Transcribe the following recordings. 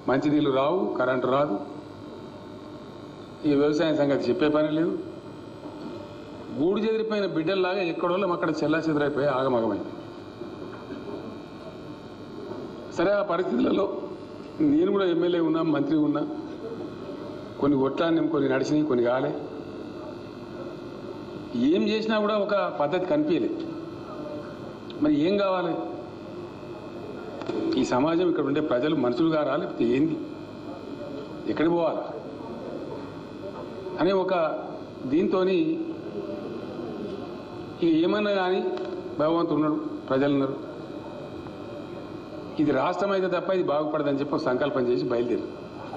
మంచినీళ్ళు రావు కరెంటు రాదు ఈ వ్యవసాయం సంగతి చెప్పే పని లేదు గూడు చెదిరిపోయిన బిడ్డల్లాగా ఎక్కడోళ్ళం అక్కడ చెల్లా చెదిరైపోయి ఆగమగమైంది సరే ఆ పరిస్థితులలో నేను కూడా ఎమ్మెల్యే ఉన్నా మంత్రి ఉన్నా కొన్ని కొట్లాన్ని కొన్ని నడిచినాయి కొన్ని కాలే ఏం చేసినా కూడా ఒక పద్ధతి కనిపించలేదు మరి ఏం కావాలి ఈ సమాజం ఇక్కడ ఉండే ప్రజలు మనుషులుగా రా లేకపోతే ఏంది ఎక్కడికి పోవాలి అనే ఒక దీంతో ఇక ఏమన్నా కానీ భగవంతుడు ఉన్నాడు ప్రజలు ఉన్నారు ఇది రాష్ట్రం అయితే తప్ప ఇది బాగుపడదని చెప్పి ఒక సంకల్పం చేసి బయలుదేరి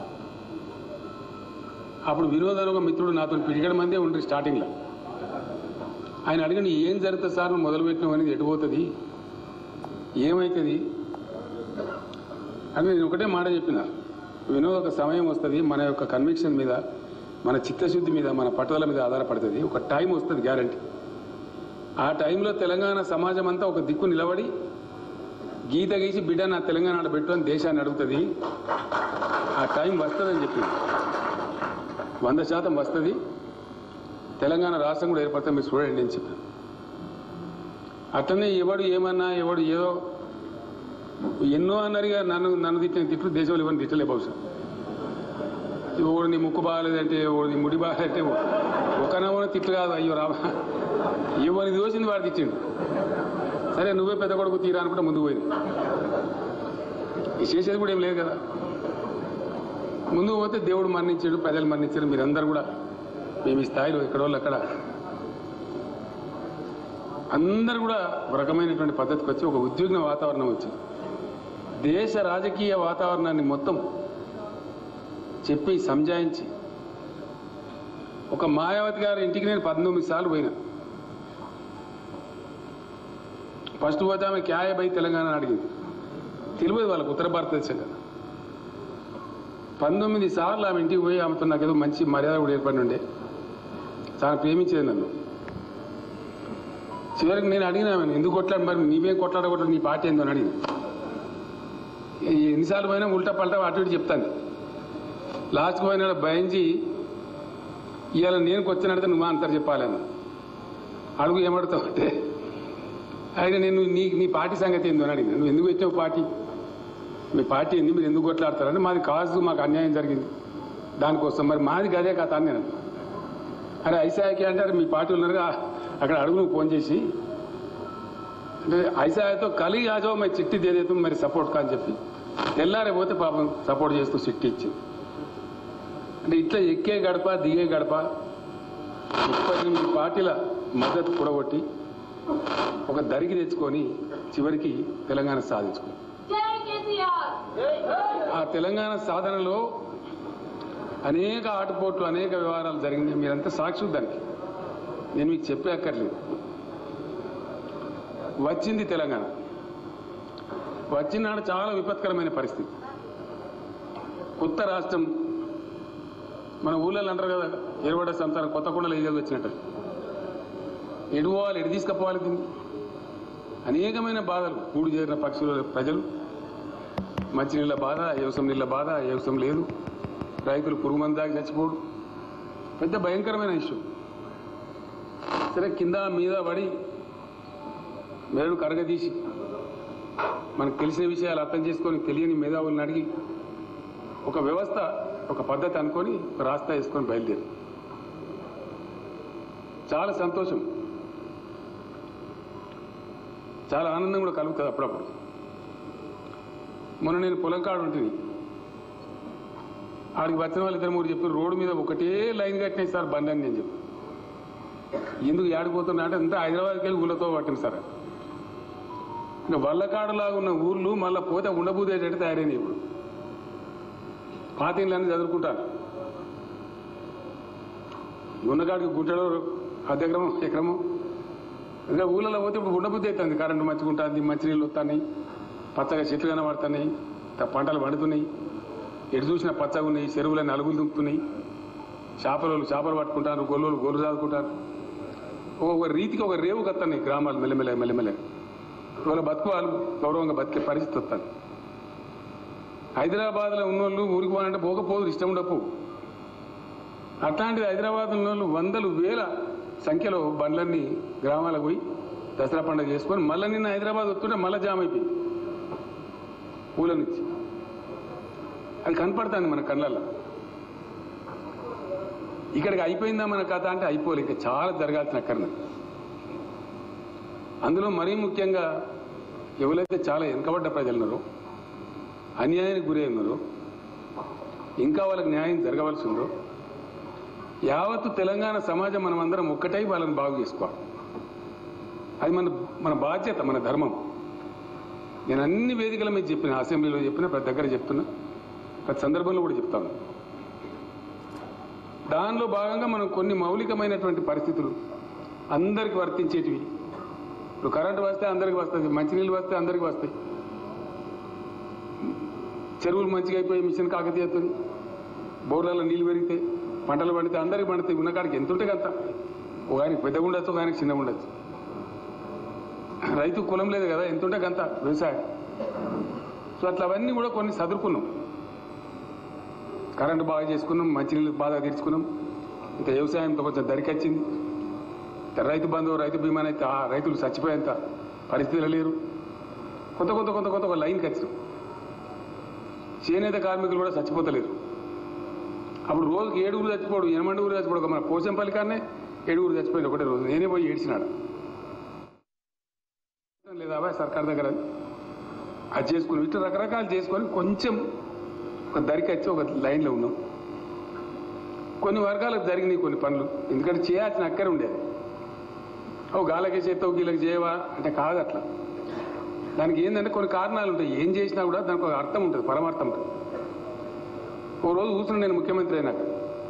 అప్పుడు వినోద్ అని ఒక మిత్రుడు నాతో పిడిగడ మందే ఉండ్రి స్టార్టింగ్లో ఆయన అడిగిన ఏం జరుగుతుంది సార్ నువ్వు మొదలుపెట్టినావు అనేది ఎటుపోతుంది ఏమవుతుంది అని నేను ఒకటే మాట చెప్పిన వినోద్ ఒక సమయం వస్తుంది మన యొక్క కన్విక్షన్ మీద మన చిత్తశుద్ధి మీద మన పట్టుదల మీద ఆధారపడుతుంది ఒక టైం వస్తుంది గ్యారంటీ ఆ టైంలో తెలంగాణ సమాజం అంతా ఒక దిక్కు నిలబడి గీత గీసి బిడ్డ నా తెలంగాణ ఆడ పెట్టు అని దేశాన్ని అడుగుతుంది ఆ టైం వస్తుందని చెప్పింది వంద శాతం వస్తుంది తెలంగాణ రాష్ట్రం కూడా ఏర్పడితే మీరు చూడండి అని చెప్పాను అట్లనే ఎవడు ఏమన్నా ఎవడు ఏదో ఎన్నో అన్నారుగా నన్ను నన్ను తిట్టిన తిట్లు దేశంలో ఇవన్నీ తిట్టలే బహుశా ఓడు నీ ముక్కు బాగాలేదంటే ఓడు నీ ముడి బాగాలంటే ఒకనవన తిట్లు కాదు అయ్యో రావా ఎవరిని దోసింది వాడు తిట్టిండు సరే నువ్వే పెద్ద కొడుకు తీరా అనుకుంటే ముందుకు పోయింది ఈ చేసేది కూడా ఏం లేదు కదా ముందుకు పోతే దేవుడు మరణించాడు ప్రజలు మరణించారు మీరందరూ కూడా మేము ఈ స్థాయిలో ఎక్కడోళ్ళు అక్కడ అందరు కూడా ఒక రకమైనటువంటి పద్ధతికి వచ్చి ఒక ఉద్విగ్న వాతావరణం వచ్చింది దేశ రాజకీయ వాతావరణాన్ని మొత్తం చెప్పి సంజాయించి ఒక మాయావతి గారి ఇంటికి నేను పద్నాలుగు సార్లు పోయినా ఫస్ట్ పోతే ఆమె క్యాయ బై తెలంగాణ అని అడిగింది తెలియదు వాళ్ళకు ఉత్తర భారతదేశం కదా పంతొమ్మిది సార్లు ఆమె ఇంటికి పోయి ఆమెతో నాకు ఏదో మంచి మర్యాద కూడా ఏర్పడి ఉండే చాలా ప్రేమించేది నన్ను చివరికి నేను అడిగిన ఆమెను ఎందుకు కొట్లాడు మరి నీవేం కొట్లాడకూడదు నీ పార్టీ ఏందో అని అడిగింది ఎన్నిసార్లు పోయినా ఉల్టా పల్టా అటు ఇటు చెప్తాను లాస్ట్కి పోయినాడు భయంచి ఇవాళ నేను క్వశ్చన్ అడితే నువ్వు అంతరు చెప్పాలని అడుగు ఏమడుతావు అంటే ఆయన నేను నీ నీ పార్టీ సంగతి ఏందో అని అడిగిన నువ్వు ఎందుకు వచ్చావు పార్టీ మీ పార్టీ ఏంది మీరు ఎందుకు కొట్లాడతారంటే మాది కాదు మాకు అన్యాయం జరిగింది దానికోసం మరి మాది గదే కథ అని నేను అన్నా. అరే ఐసాయకి అంటే అరే మీ పార్టీ ఉన్నారుగా అక్కడ అడుగు నువ్వు ఫోన్ చేసి అంటే ఐసాయతో కలిగి ఆజో మరి చిట్టి దేదేతో మరి సపోర్ట్ కా అని చెప్పి తెల్లారే పోతే పాపం సపోర్ట్ చేస్తూ చిట్టి ఇచ్చింది అంటే ఇట్లా ఎక్కే గడప దిగే గడప ముప్పై ఎనిమిది పార్టీల మద్దతు కూడగొట్టి ఒక దరికి తెచ్చుకొని చివరికి తెలంగాణ సాధించుకుంది జై కేసీఆర్ ఆ తెలంగాణ సాధనలో అనేక ఆటుపోట్లు అనేక వ్యవహారాలు జరిగినాయి మీరంతా సాక్షి దానికి నేను మీకు చెప్పే అక్కర్లేదు వచ్చింది తెలంగాణ వచ్చినాడు చాలా విపత్కరమైన పరిస్థితి కొత్త రాష్ట్రం మన ఊళ్ళో అంటారు కదా ఎరువడ సంసారం కొత్త కుండలు ఏదో వచ్చినట్టు ఎటు పోవాలి ఎటు తీసుకుపోవాలి దీన్ని అనేకమైన బాధలు కూడి చేరిన పక్షుల ప్రజలు మంచినీళ్ళ బాధ వ్యవసాయం నీళ్ళ బాధ వ్యవసాయం లేదు రైతులు పురుగు మంది దాకా చచ్చిపోడు పెద్ద భయంకరమైన ఇష్యూ సరే కింద మీద పడి మెరడు కరగదీసి మనకు తెలిసిన విషయాలు అర్థం చేసుకొని తెలియని మేధావులను అడిగి ఒక వ్యవస్థ ఒక పద్ధతి అనుకొని ఒక రాస్తా వేసుకొని బయలుదేరి చాలా సంతోషం చాలా ఆనందం కూడా కలుగుతుంది అప్పుడప్పుడు మొన్న నేను పొలం కాడు ఉంటుంది ఆడికి వచ్చిన వాళ్ళు ఇద్దరు మూడు చెప్పి రోడ్డు మీద ఒకటే లైన్ కట్టినాయి సార్ బండి అని నేను చెప్పి ఎందుకు ఏడిపోతున్నా అంటే అంతా హైదరాబాద్కి వెళ్ళి ఊళ్ళతో పట్టింది సార్ ఇంకా వల్లకాడులాగా ఉన్న ఊర్లు మళ్ళీ పోతే ఉండబూదేటట్టు తయారైనాయి ఇప్పుడు పాత ఇళ్ళని చదువుకుంటారు ఉన్నకాడికి గుంటలో అర్ధక్రమం ఎక్రమం ఇంకా ఊళ్ళలో పోతే ఇప్పుడు ఉండబుద్ధి అవుతుంది కరెంటు మంచిగా ఉంటుంది మంచినీళ్ళు వస్తున్నాయి పచ్చగా చెట్లు కనబడుతున్నాయి త- పంటలు పండుతున్నాయి ఎటు చూసినా పచ్చగా ఉన్నాయి చెరువులని అలుగులు దుంకుతున్నాయి చేపలు చేపలు పట్టుకుంటారు గొల్లులు గొల్లు చదువుకుంటారు ఒక రీతికి ఒక రేవు కత్తాయి గ్రామాలు మెల్లమెల్ల మెల్లమెల్ల ఇవాళ బతుకు వాళ్ళు గౌరవంగా బతికే పరిస్థితి వస్తుంది హైదరాబాద్లో ఉన్నోళ్ళు ఊరికి పోవాలంటే పోకపోదు ఇష్టం ఉండపు అట్లాంటిది హైదరాబాద్ ఉన్నోళ్ళు వందలు వేల సంఖ్యలో బండ్లన్నీ గ్రామాలకు పోయి దసరా పండుగ చేసుకొని మళ్ళీ నిన్న హైదరాబాద్ వస్తుంటే మళ్ళీ జామ్ అయిపోయింది పూల నుంచి అది కనపడుతుంది మన కళ్ళల్లో ఇక్కడికి అయిపోయిందా మన కథ అంటే అయిపోలే ఇంకా చాలా జరగాల్సిన అక్కర్న అందులో మరీ ముఖ్యంగా ఎవరైతే చాలా వెనుకబడ్డ ప్రజలు ఉన్నారో అన్యాయానికి గురై ఉన్నారో ఇంకా వాళ్ళకి న్యాయం జరగవలసి ఉందో యావత్తు తెలంగాణ సమాజం మనం అందరం ఒక్కటై వాళ్ళని బాగు చేసుకోవాలి అది మన మన బాధ్యత మన ధర్మం నేను అన్ని వేదికల మీద చెప్పిన అసెంబ్లీలో చెప్పిన ప్రతి దగ్గర చెప్తున్నా ప్రతి సందర్భంలో కూడా చెప్తాను దానిలో భాగంగా మనం కొన్ని మౌలికమైనటువంటి పరిస్థితులు అందరికి వర్తించేటివి ఇప్పుడు కరెంటు వస్తే అందరికి వస్తుంది మంచినీళ్ళు వస్తే అందరికి వస్తాయి చెరువులు మంచిగా అయిపోయి మిషన్ కాకతీయతుంది బోర్లలో నీళ్ళు పెరిగితే పంటలు పండితే అందరికి పండుతాయి ఉన్న కాడికి ఎంత ఉంటే అంత ఒక ఆయనకి పెద్దగా ఉండొచ్చు ఒక ఆయనకి చిన్నగా ఉండొచ్చు రైతు కులం లేదు కదా ఎంత ఉంటే అంత వ్యవసాయం సో అట్లా అవన్నీ కూడా కొన్ని చదువుకున్నాం కరెంటు బాగా చేసుకున్నాం మంచినీళ్ళు బాగా తీర్చుకున్నాం ఇంకా వ్యవసాయంతో కొంచెం దరికొచ్చింది ఇంకా రైతు బంధువు రైతు బీమా అయితే ఆ రైతులు చచ్చిపోయేంత పరిస్థితులు లేరు కొంత కొంత కొంత కొంత ఒక లైన్కి వచ్చినాం చేనేత కార్మికులు కూడా చచ్చిపోతలేరు అప్పుడు రోజుకి ఏడుగురు చచ్చిపోడు ఎనమండుగురు చచ్చిపోడు ఒక మన పోచంపల్లి కాడనే ఏడుగురు చచ్చిపోయింది ఒకటే రోజు నేనే పోయి ఏడ్చినాడు లేదా అబ్బాయి సర్కార్ దగ్గర అది. అది చేసుకుని ఇట్లా రకరకాలు చేసుకొని కొంచెం ఒక దరికి వచ్చి ఒక లైన్లో ఉన్నాం కొన్ని వర్గాలకు జరిగినాయి కొన్ని పనులు ఎందుకంటే చేయాల్సిన అక్కరే ఉండేది ఓ గాలకి చేస్తావు గీలకి చేయవా అంటే కాదు అట్లా దానికి ఏంటంటే కొన్ని కారణాలు ఉంటాయి ఏం చేసినా కూడా దానికి ఒక అర్థం ఉంటుంది పరమార్థం ఉంటుంది ఓ రోజు కూర్చుని నేను ముఖ్యమంత్రి అయినాక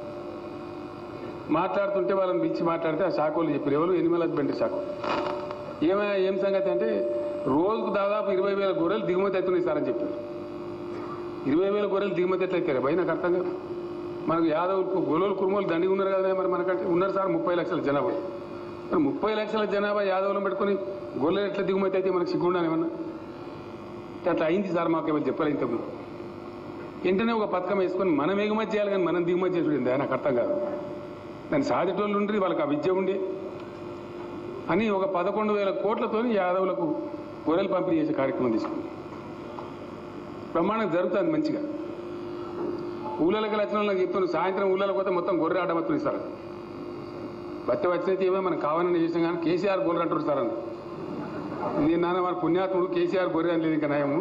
మాట్లాడుతుంటే వాళ్ళని పిలిచి మాట్లాడితే ఆ శాఖలు చెప్పారు ఎవరు ఎనిమల్ హస్బెండరీ శాఖ ఏమైనా ఏం సంగతి అంటే రోజుకు దాదాపు ఇరవై వేల గొర్రెలు దిగుమతి అవుతున్నాయి సార్ అని చెప్పారు ఇరవై వేల గొర్రెలు దిగుమతి ఎట్లయితే భయ నాకు అర్థం కాదు మనకు యాదవ్ గొలవలు కురుమలు దండిగా ఉన్నారు కదా మరి మనకంటే ఉన్నారు సార్ ముప్పై లక్షల జనాభా మరి ముప్పై లక్షల జనాభా యాదవులను పెట్టుకొని గొర్రెలు ఎట్లా దిగుమతి అయితే మనకు సిగ్గుండాలి ఏమన్నా అంటే అట్లా అయింది సార్ మాకు ఎవరు చెప్పాలి ఇంతకు వెంటనే ఒక పథకం వేసుకొని మనం ఎగుమతి చేయాలి కానీ మనం దిగుమతి చేసుకుంది నాకు అర్థం కాదు దాన్ని సాధేటోళ్ళు ఉండి వాళ్ళకి ఆ విద్య ఉండే అని ఒక పదకొండు వేల కోట్లతో యాదవులకు గొర్రెలు పంపిణీ చేసే కార్యక్రమం తీసుకుంది ప్రమాణం జరుగుతుంది మంచిగా ఊళ్ళకి వచ్చిన వాళ్ళకి చెప్తున్నాను సాయంత్రం ఊళ్ళకి పోతే మొత్తం గొర్రె ఆడబడుతుంది సార్ బట్టి వచ్చినైతే ఏమో మనం కావాలని చేసాం కానీ కేసీఆర్ గొర్రె అంటారు సార్ అని నేను నాన్న వారి పుణ్యాత్ముడు కేసీఆర్ గొర్రె అని లేదు ఇంకా నయము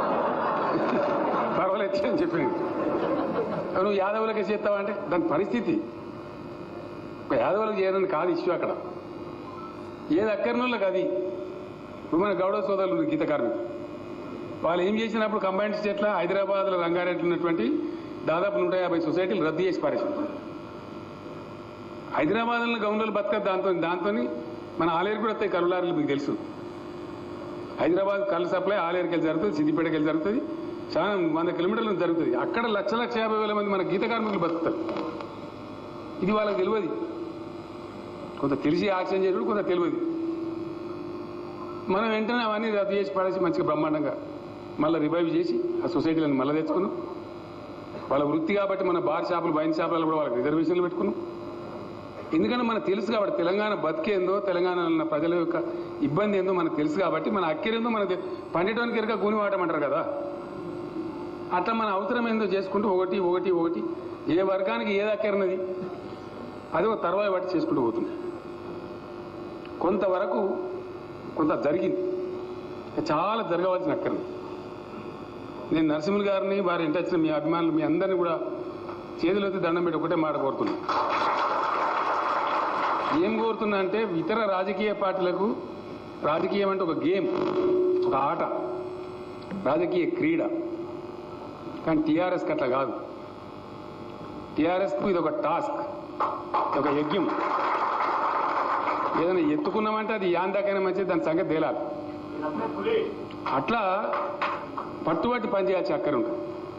పర్వాలేదు అని చెప్పింది నువ్వు యాదవులకే చేస్తావా అంటే దాని పరిస్థితి ఒక యాదవులకు చేయడానికి కాదు ఇష్యూ అక్కడ ఏది అక్కర్నోళ్ళకి అది ఇప్పుడు మన గౌడ సోదరులు ఉన్నారు, గీత కార్మికులు వాళ్ళు ఏం చేసినప్పుడు కంబైన్డ్ స్టేట్లో హైదరాబాద్లో రంగారెడ్డి ఉన్నటువంటి దాదాపు నూట యాభై సొసైటీలు రద్దు చేసి పారేసింది హైదరాబాద్లో గౌండలు బతకదు దాంతో దాంతో మన ఆలేరు కూడా వస్తాయి కరులారులు మీకు తెలుసు హైదరాబాద్ కళ్ళు సప్లై ఆలేరుకి వెళ్ళి జరుగుతుంది సిద్దిపేటకి వెళ్ళి జరుగుతుంది చాలా వంద కిలోమీటర్ల నుంచి జరుగుతుంది అక్కడ లక్ష లక్ష యాభై వేల మంది మన గీత కార్మికులు బతుకుతారు ఇది వాళ్ళకి తెలియదు కొంత తెలిసి యాక్షన్ చేయడం కొంత తెలియదు మనం వెంటనే అవన్నీ రద్దు చేసి పడేసి మంచిగా బ్రహ్మాండంగా మళ్ళీ రివైవ్ చేసి ఆ సొసైటీలను మళ్ళీ తెచ్చుకున్నాం వాళ్ళ వృత్తి కాబట్టి మన బార్ షాపులు వైన్ షాపులలో కూడా వాళ్ళకి రిజర్వేషన్లు పెట్టుకున్నాం ఎందుకంటే మనకు తెలుసు కాబట్టి తెలంగాణ బతికేందో తెలంగాణ ఉన్న ప్రజల యొక్క ఇబ్బంది ఏందో మనకు తెలుసు కాబట్టి మన అక్కెరేందో మనకు తె- పండేటానికి ఎరక కూని వాడమంటారు కదా అట్లా మన అవసరం ఏందో చేసుకుంటూ ఒకటి ఒకటి ఒకటి ఏ వర్గానికి ఏది అక్కరినది అది ఒక తర్వాయి బట్టి చేసుకుంటూ పోతుంది కొంతవరకు కొంత జరిగింది ఇంకా చాలా జరగవలసిన అక్కర్ని నేను నరసింహులు గారిని వారి ఇంటి వచ్చిన మీ అభిమానులు మీ అందరినీ కూడా చేతులెత్తి దండం పెట్టి ఒకటే మాట కోరుతున్నా ఏం కోరుతున్నా అంటే ఇతర రాజకీయ పార్టీలకు రాజకీయం అంటే ఒక గేమ్ ఒక ఆట రాజకీయ క్రీడ కానీ టీఆర్ఎస్కి అట్లా కాదు టీఆర్ఎస్కు ఇది ఒక టాస్క్ ఒక యజ్ఞం ఏదైనా ఎత్తుకున్నామంటే అది యాందాకైనా మంచిది దాని సంగతి తేలాలి అట్లా పట్టుబట్టి పనిచేయాల్సి అక్కడ ఉంటుంది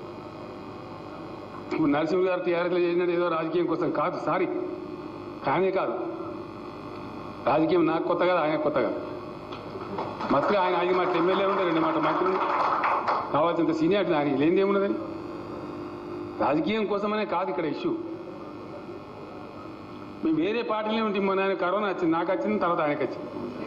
ఇప్పుడు నరసింహ గారు టీఆర్ఎస్లో చేసినట్టు ఏదో రాజకీయం కోసం కాదు సారీ కానే కాదు రాజకీయం నాకు కొత్త కాదు ఆయన కొత్త కాదు మస్తుగా ఆయన ఐదు మాట ఎమ్మెల్యే ఉండే రెండు మాట మంత్రులు కావాల్సినంత సీనియారిటీ దానికి లేనిది ఏమున్నదని రాజకీయం కోసమనే కాదు ఇక్కడ ఇష్యూ మేము వేరే పార్టీలే ఉంటే మొన్న ఆయన కరోనా వచ్చింది నాకు వచ్చింది తర్వాత ఆయనకి వచ్చింది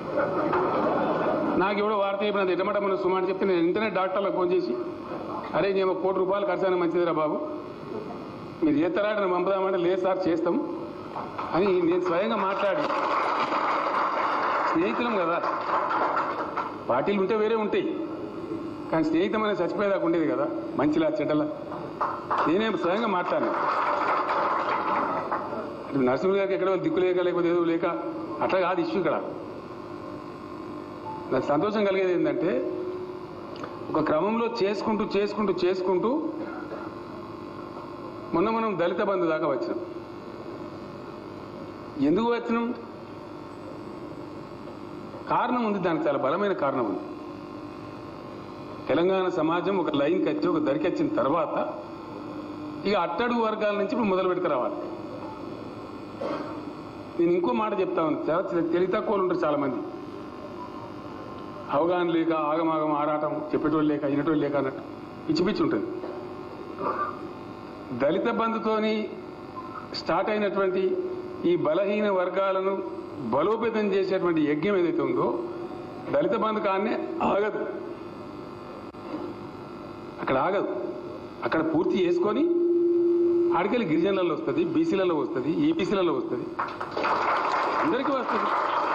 నాకు ఎవడో వార్త చెప్పిన ఎటమట మన సుమారు చెప్తే నేను ఇంటర్నెట్ డాక్టర్లకు ఫోన్ చేసి అరే నేను కోటి రూపాయలు ఖర్చు అయినా మంచిదిరా బాబు మీరు చేస్తారా అని పంపుదామంటే లేదు సార్ చేస్తాం అని నేను స్వయంగా మాట్లాడి స్నేహితులం కదా పార్టీలు ఉంటే వేరే ఉంటాయి కానీ స్నేహితం అనేది చచ్చిపోయేదాకా ఉండేది కదా మంచిలా చెడ్డలా నేనే స్వయంగా మాట్లాడినా ఇప్పుడు నరసింహ గారికి ఎక్కడో దిక్కు లేక లేకపోతే ఏదో లేక అట్లా కాదు ఇష్యూ ఇక్కడ నాకు సంతోషం కలిగేది ఏంటంటే ఒక క్రమంలో చేసుకుంటూ చేసుకుంటూ చేసుకుంటూ మొన్న మనం దళిత బంధు దాకా వచ్చినాం ఎందుకు వచ్చినాం కారణం ఉంది దానికి చాలా బలమైన కారణం ఉంది తెలంగాణ సమాజం ఒక లైన్కి వచ్చి ఒక దరికి వచ్చిన తర్వాత ఇక అట్టడుగు వర్గాల నుంచి ఇప్పుడు మొదలు పెట్టుకు రావాలి నేను ఇంకో మాట చెప్తా ఉన్నాను చాలా తెలివి తక్కువలు ఉంటారు చాలా మంది అవగాహన లేక ఆగమాగం ఆరాటం చెప్పేటోళ్ళు లేక వినటోళ్ళు లేక అన్నట్టు పిచ్చి పిచ్చి ఉంటుంది దళిత బంధుతోని స్టార్ట్ అయినటువంటి ఈ బలహీన వర్గాలను బలోపేతం చేసేటువంటి యజ్ఞం ఏదైతే ఉందో దళిత బంధు కాన్నే ఆగదు అక్కడ ఆగదు అక్కడ పూర్తి చేసుకొని ఆడికెళ్ళి గిరిజనులలో వస్తుంది బీసీలలో వస్తుంది ఈబీసీలలో వస్తుంది అందరికీ వస్తుంది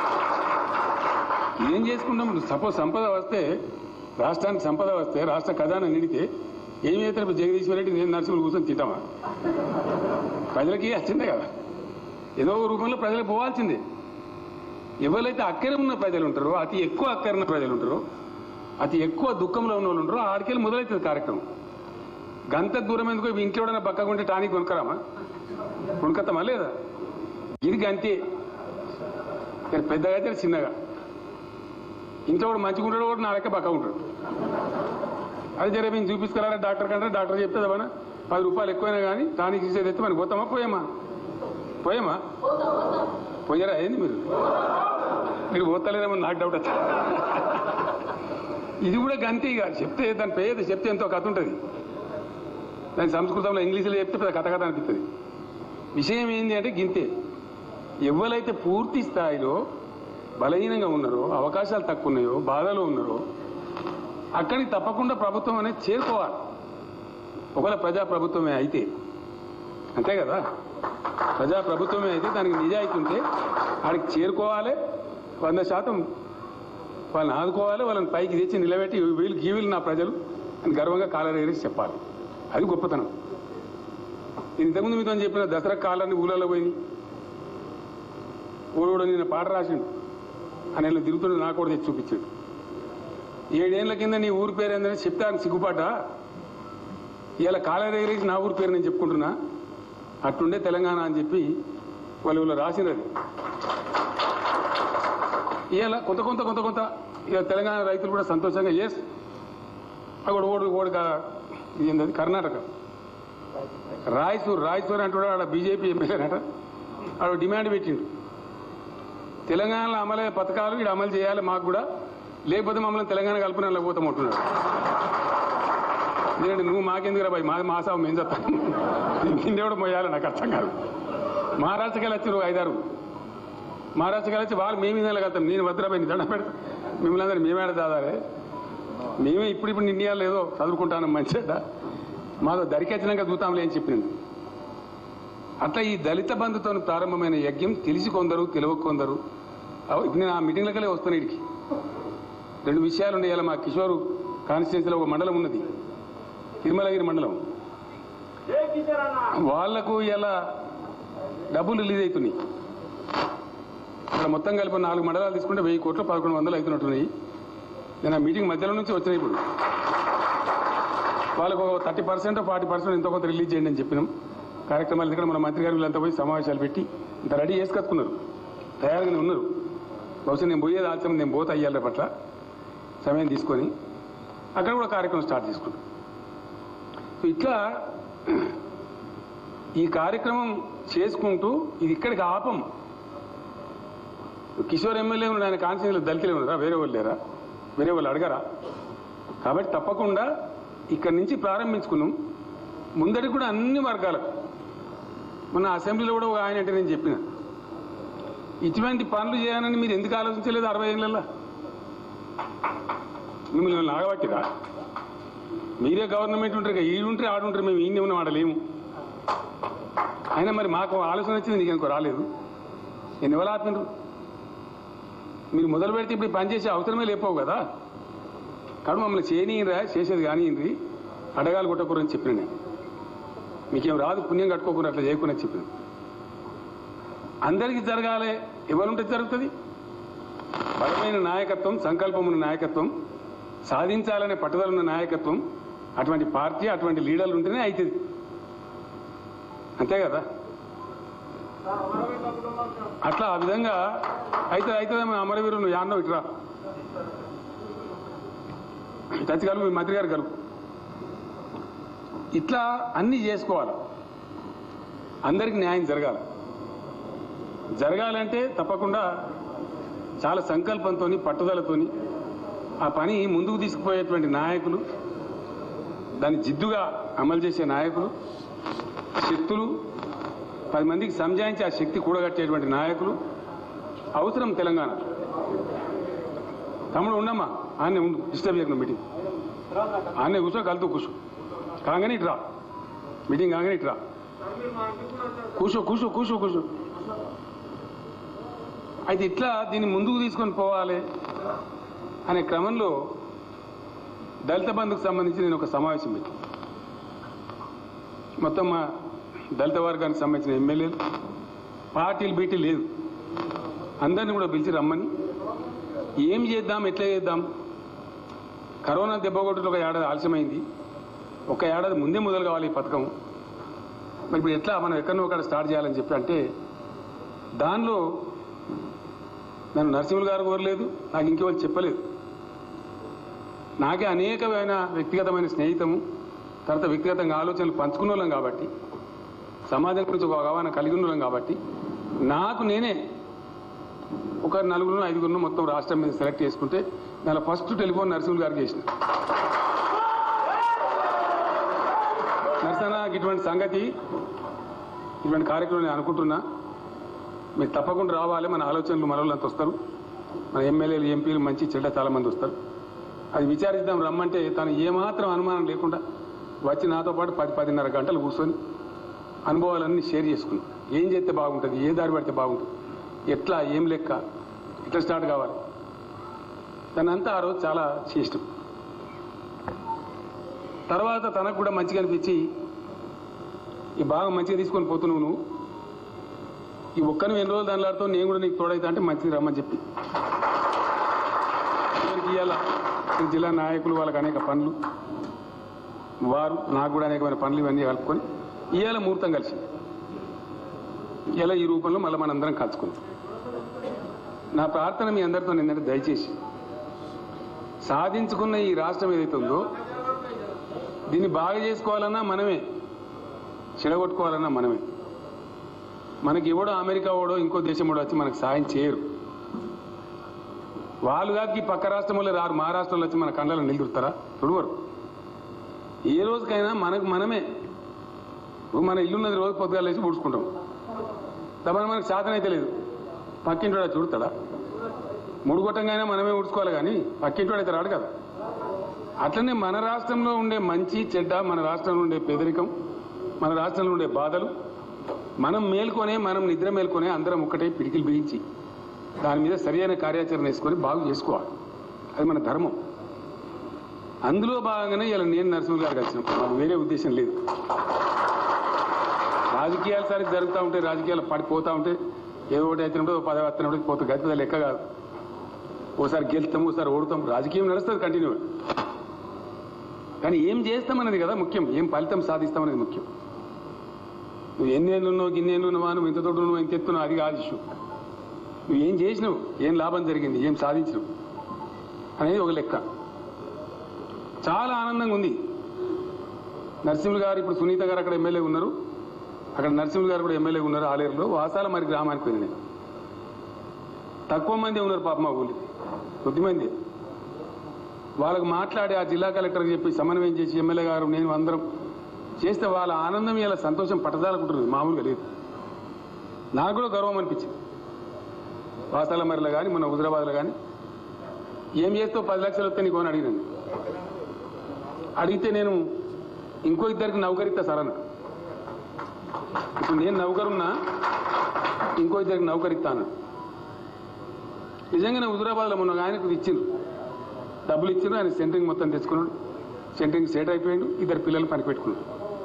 ఏం చేసుకుంటాం సపోజ్ సంపద వస్తే రాష్ట్రానికి సంపద వస్తే రాష్ట్ర ఖజానా నిడితే ఏమి అయితే ఇప్పుడు జగదీశ్వర రెడ్డి నేను నరసింహులు కూర్చొని తింటామా ప్రజలకి వచ్చిందే కదా ఏదో ఒక రూపంలో ప్రజలకు పోవాల్సిందే ఎవరైతే అక్కర ఉన్న ప్రజలు ఉంటారో అతి ఎక్కువ అక్కర ఉన్న ప్రజలు ఉంటారో అతి ఎక్కువ దుఃఖంలో ఉన్న వాళ్ళు ఉంటారో ఆడికెళ్ళి మొదలవుతుంది కార్యక్రమం గంత దూరం ఎందుకో ఇవి ఇంట్లో ఎవడన్నా పక్కకు ఉంటే టానిక్ కొనుక్కరామా కొనుక్కతామా లేదా ఇది గంతే ఇక్కడ పెద్దగా అయితే చిన్నగా ఇంట్లో కూడా మంచిగా ఉంటాడు కూడా నా లెక్క పక్క ఉంటాడు అది జరే మేము చూపిస్తారా డాక్టర్ కంటే డాక్టర్ చెప్తే అవనా పది రూపాయలు ఎక్కువైనా కానీ టానిక్ ఇచ్చేది అయితే మనకి పోతామా పోయామా పోయామా పోయారా ఏంది మీరు మీరు పోతలేదేమో నాకు డౌట్ వచ్చింది ఇది కూడా గంతే ఇక చెప్తే దాని పేద చెప్తే ఎంతో కథ ఉంటుంది దాని సంస్కృతంలో ఇంగ్లీష్లో చెప్తే పెద్ద కథ కథ అనిపిస్తుంది విషయం ఏంటి అంటే గింతే ఎవరైతే పూర్తి స్థాయిలో బలహీనంగా ఉన్నారో అవకాశాలు తక్కువ ఉన్నాయో బాధలో ఉన్నారో అక్కడికి తప్పకుండా ప్రభుత్వం అనేది చేరుకోవాలి ఒకవేళ ప్రజా ప్రభుత్వమే అయితే అంతే కదా ప్రజా ప్రభుత్వమే అయితే దానికి నిజాయితీ ఉంటే ఆడికి చేరుకోవాలి వంద శాతం వాళ్ళని ఆదుకోవాలి వాళ్ళని పైకి తెచ్చి నిలబెట్టి వీళ్ళు గీవీలు నా ప్రజలు అని గర్వంగా కాలరేసి చెప్పాలి అది గొప్పతనం నేను ఇంతకుముందు మీతో చెప్పిన దసరా కాలాన్ని ఊళ్ళలో పోయింది ఊడోడు నిన్న పాట రాసిండు అని నేను తిరుగుతుండే నాకు కూడా తెచ్చి చూపించాడు ఏడేళ్ల కింద నీ ఊరి పేరు ఏందని చెప్తే ఆయన సిగ్గుపాట ఇలా కాలరేసి నా ఊరి పేరు నేను చెప్పుకుంటున్నా అట్టుండే తెలంగాణ అని చెప్పి వాళ్ళు వీళ్ళు రాసినది ఇవాళ కొంత కొంత కొంత కొంత ఇక తెలంగాణ రైతులు కూడా సంతోషంగా ఎస్ అక్కడ ఓడు ఓడుగా ఏంటది కర్ణాటక రాయసూర్ రాయసూర్ అంటాడు ఆడ బీజేపీ ఎమ్మెల్యేనట ఆడ డిమాండ్ పెట్టిండు తెలంగాణలో అమలయ్యే పథకాలు ఇక్కడ అమలు చేయాలి మాకు కూడా లేకపోతే మమ్మల్ని తెలంగాణ కలుపున పోతాం అంటున్నాడు ఎందుకంటే నువ్వు మాకెందుకు బాయ్ మా మా సాగు మేము చెప్తాను కిందేవాడు పోయాలి నాకు అర్థం కాదు మహారాష్ట్రకి వెళ్ళి వచ్చి ఐదారు మహారాష్ట్రకి వెళ్ళి వచ్చి వాళ్ళు మేము వెళ్ళగలుగుతాం నేను భద్రపోయి దండ పెడతా మిమ్మల్ని అందరూ మేమేడ దాదాలే మేమే ఇప్పుడు ఇప్పుడు నిన్నయాలు ఏదో చదువుకుంటాను మంచిగా మాతో దరికెచ్చినాక చూతాంలే అని చెప్పింది అట్లా ఈ దళిత బంధుతో ప్రారంభమైన యజ్ఞం తెలిసి కొందరు తెలియక కొందరు అవ్ ఇప్పుడు నేను ఆ మీటింగ్లకెళ్ళే వస్తాను ఇడికి రెండు విషయాలు ఉన్నాయి ఇలా మా కిషోర్ కాన్స్టిట్యున్సీలో ఒక మండలం ఉన్నది తిరుమలగిరి మండలం వాళ్లకు ఇలా డబ్బులు రిలీజ్ అవుతున్నాయి ఇక్కడ మొత్తం కలిపి నాలుగు మండలాలు తీసుకుంటే వెయ్యి కోట్లు పదకొండు వందలు అవుతున్నట్టున్నాయి నేను ఆ మీటింగ్ మధ్యలో నుంచి వచ్చిన ఇప్పుడు వాళ్ళకు ఒక థర్టీ పర్సెంట్ ఫార్టీ పర్సెంట్ ఎంతో కొంత రిలీజ్ చేయండి అని చెప్పినాం కార్యక్రమాలు ఇక్కడ మన మంత్రి గారు వీళ్ళంతా పోయి సమావేశాలు పెట్టి ఇంత రెడీ చేసి కట్టుకున్నారు తయారుగానే ఉన్నారు బహుశా నేను పోయేది ఆలస్యం నేను పోతే అయ్యాలి పట్ల సమయం తీసుకొని అక్కడ కూడా కార్యక్రమం స్టార్ట్ చేసుకున్నాం సో ఇట్లా ఈ కార్యక్రమం చేసుకుంటూ ఇది ఇక్కడికి ఆపం కిషోర్ ఎమ్మెల్యే ఉన్నాడు ఆయన కాన్స్టిట్యూన్సీలో దళితులే ఉన్నారా వేరే వాళ్ళు లేరా వేరే వాళ్ళు అడగరా కాబట్టి తప్పకుండా ఇక్కడి నుంచి ప్రారంభించుకున్నాం ముందరికి కూడా అన్ని వర్గాలకు మొన్న అసెంబ్లీలో కూడా ఒక ఆయన అంటే నేను చెప్పిన ఇటువంటి పనులు చేయాలని మీరు ఎందుకు ఆలోచించలేదు అరవై ఏళ్ళల్లో మిమ్మల్ని నాగబట్టిరా మీరే గవర్నమెంట్ ఉంటారు కదా ఈడుంటే ఆడుంటారు మేము ఈయన ఉన్న ఆడలేము అయినా మరి మాకు ఆలోచన వచ్చింది నీకు ఎందుకో రాలేదు నేను ఎవరు ఆపినరు మీరు మొదలు పెడితే ఇప్పుడు ఈ పని చేసే అవసరమే లేపోవు కదా కాబట్టి మమ్మల్ని చేయనీయరా చేసేది కానియండి అడగాలి కొట్టకూరని చెప్పిన నేను మీకేం రాదు పుణ్యం కట్టుకోకుండా అట్లా చేయకుండా చెప్పిన అందరికీ జరగాలి ఎవరుంటే జరుగుతుంది బలమైన నాయకత్వం సంకల్పం ఉన్న నాయకత్వం సాధించాలనే పట్టుదల ఉన్న నాయకత్వం అటువంటి పార్టీ అటువంటి లీడర్లు ఉంటేనే అవుతుంది అంతే కదా అట్లా ఆ విధంగా అయితే అవుతుందేమో అమరవీరు నువ్వు యాన్నో ఇట్రా టచ్ కలుపు మీ మంత్రి గారు కలుపు ఇట్లా అన్ని చేసుకోవాలి అందరికి న్యాయం జరగాలి జరగాలంటే తప్పకుండా చాలా సంకల్పంతో పట్టుదలతోని ఆ పని ముందుకు తీసుకుపోయేటువంటి నాయకులు దాన్ని జిద్దుగా అమలు చేసే నాయకులు శక్తులు పది మందికి సంజాయించి ఆ శక్తి కూడగట్టేటువంటి నాయకులు అవసరం తెలంగాణ తమ్ముడు ఉండమ్మా ఆనే ఉండు డిస్టర్బ్ చేయకుండా మీటింగ్ ఆనే కూర్చో కలుతూ కూర్చో కాగానే ఇట్రా మీటింగ్ కాగానే ఇట్రా కూర్చో కూర్చో కూర్చో కూర్చో అయితే ఇట్లా దీన్ని ముందుకు తీసుకొని పోవాలి అనే క్రమంలో దళిత బంధుకు సంబంధించి నేను ఒక సమావేశం పెట్టి మొత్తం మా దళిత వర్గానికి సంబంధించిన ఎమ్మెల్యేలు పార్టీలు బీటీ లేదు అందరిని కూడా పిలిచి రమ్మని ఏం చేద్దాం ఎట్లా చేద్దాం కరోనా దెబ్బ కొట్టుడు ఒక ఏడాది ఆలస్యమైంది ఒక ఏడాది ముందే మొదలు కావాలి ఈ పథకం మరి ఇప్పుడు ఎట్లా మనం ఎక్కడో ఒకటి స్టార్ట్ చేయాలని చెప్పి అంటే దానిలో నన్ను నరసింహులు గారు కోరలేదు నాకు ఇంకెవరు చెప్పలేదు నాకే అనేకమైన వ్యక్తిగతమైన స్నేహితము తర్వాత వ్యక్తిగతంగా ఆలోచనలు పంచుకున్న వాళ్ళం కాబట్టి సమాజం గురించి ఒక అవగాహన కలిగి ఉన్న వాళ్ళం కాబట్టి నాకు నేనే ఒక నలుగురు ఐదుగురు మొత్తం రాష్ట్రం మీద సెలెక్ట్ చేసుకుంటే దాని ఫస్ట్ టెలిఫోన్ నరసింహులు గారికి చేసిన నరసన ఇటువంటి సంగతి ఇటువంటి కార్యక్రమం నేను అనుకుంటున్నా మీరు తప్పకుండా రావాలి మన ఆలోచనలు మనోళ్ళంత వస్తారు మన ఎమ్మెల్యేలు ఎంపీలు మంచి చెడ్డ చాలా మంది వస్తారు అది విచారిద్దాం రమ్మంటే తను ఏమాత్రం అనుమానం లేకుండా వచ్చి నాతో పాటు పది పదిన్నర గంటలు కూర్చొని అనుభవాలన్నీ షేర్ చేసుకున్నాం ఏం చేస్తే బాగుంటుంది ఏ దారి పడితే బాగుంటుంది ఎట్లా ఏం లెక్క ఎట్లా స్టార్ట్ కావాలి దాన్ని అంతా ఆ రోజు చాలా చేష్టం తర్వాత తనకు కూడా మంచిగా అనిపించి ఈ బాగా మంచిగా తీసుకొని పోతున్నావు నువ్వు ఈ ఒక్కను ఎన్ని రోజులు దానిలాడుతూ నేను కూడా నీకు తోడైతా అంటే మంచిది రమ్మని చెప్పి చివరికి ఇవాళ ఈ జిల్లా నాయకులు వాళ్ళకి అనేక పనులు వారు నాకు కూడా అనేకమైన పనులు ఇవన్నీ కలుపుకొని ఇవాళ ముహూర్తం కలిసింది ఇలా ఈ రూపంలో మళ్ళీ మనందరం కలుసుకుందాం నా ప్రార్థన మీ అందరితో ఏంటంటే దయచేసి సాధించుకున్న ఈ రాష్ట్రం ఏదైతే ఉందో దీన్ని బాగా చేసుకోవాలన్నా మనమే చెడగొట్టుకోవాలన్నా మనమే మనకి ఎవడో అమెరికా ఓడో ఇంకో దేశం ఓడో వచ్చి మనకు సాయం చేయరు వాళ్ళు కాక ఈ పక్క రాష్ట్రంలో రారు మహారాష్ట్రలో వచ్చి మన కళ్ళలో నిలుదురుతారా తుడవరు ఏ రోజుకైనా మనకు మనమే ఇప్పుడు మన ఇల్లున్నది రోజు పొద్దుగా లేచి ఊడ్చుకుంటాం తప్పని మనకు శాతం అయితే లేదు పక్కింటి చూడతాడా ముడుగొట్టంగా మనమే ఊడ్చుకోవాలి కానీ పక్కింటి అయితే రాడు కదా అట్లనే మన రాష్ట్రంలో ఉండే మంచి చెడ్డ మన రాష్ట్రంలో ఉండే పేదరికం మన రాష్ట్రంలో ఉండే బాధలు మనం మేల్కొనే మనం నిద్ర మేల్కొనే అందరం ఒక్కటే పిడికిలు బిగించి దాని మీద సరియైన కార్యాచరణ వేసుకొని బాగు చేసుకోవాలి అది మన ధర్మం అందులో భాగంగానే ఇలా నేను నరసింహ గారు కలిసిన నాకు వేరే ఉద్దేశం లేదు రాజకీయాలు సరిగ్గా జరుగుతూ ఉంటే రాజకీయాలు పడిపోతూ ఉంటే ఏదో ఒకటి అవుతున్నప్పుడు పదవి వస్తున్నప్పుడు పోతే గతి లెక్క కాదు ఓసారి గెలుస్తాం ఓసారి ఓడుతాం రాజకీయం నడుస్తుంది కంటిన్యూ కానీ ఏం చేస్తామన్నది కదా ముఖ్యం ఏం ఫలితం సాధిస్తామనేది ముఖ్యం నువ్వు ఎన్నేళ్ళు ఉన్నావు గిన్నేళ్ళు ఉన్నావా నువ్వు ఇంత తోడు నువ్వు ఇంత ఎత్తున్నావు అది కాదు ఇష్యూ నువ్వు ఏం చేసినావు ఏం లాభం జరిగింది ఏం సాధించినావు అనేది ఒక లెక్క చాలా ఆనందంగా ఉంది నరసింహులు గారు ఇప్పుడు సునీత గారు అక్కడ ఎమ్మెల్యే ఉన్నారు అక్కడ నరసింహులు గారు కూడా ఎమ్మెల్యే ఉన్నారు ఆలేరులో వాసాల మరి గ్రామానికి వెళ్ళిన నేను తక్కువ మంది ఉన్నారు పాప మా ఊళ్ళో కొద్ది మంది వాళ్ళకు మాట్లాడి ఆ జిల్లా కలెక్టర్కి చెప్పి సమన్వయం చేసి ఎమ్మెల్యే గారు నేను అందరం చేస్తే వాళ్ళ ఆనందం ఇలా సంతోషం పట్టదాలకుంటున్నది మామూలుగా లేదు నాకు కూడా గర్వం అనిపించింది వాసాల మరిలో కానీ మన హుజరాబాద్లో కానీ ఏం చేస్తావు పది లక్షలు వస్తే నీకు అని అడిగినాను అడిగితే నేను ఇంకో ఇద్దరికి నౌకరిస్తా సార్ అన్న ఇప్పుడు నేను నౌకరున్నా ఇంకో ఇద్దరికి నౌకరిస్తాను నిజంగానే హుజరాబాద్లో మొన్న ఒక ఆయనకు ఇచ్చిండ్రు డబ్బులు ఇచ్చిండ్రు ఆయన సెంటరింగ్ మొత్తం తెచ్చుకున్నాడు సెంటరింగ్ సెట్ అయిపోయాడు ఇద్దరు పిల్లలు పని పెట్టుకున్నాడు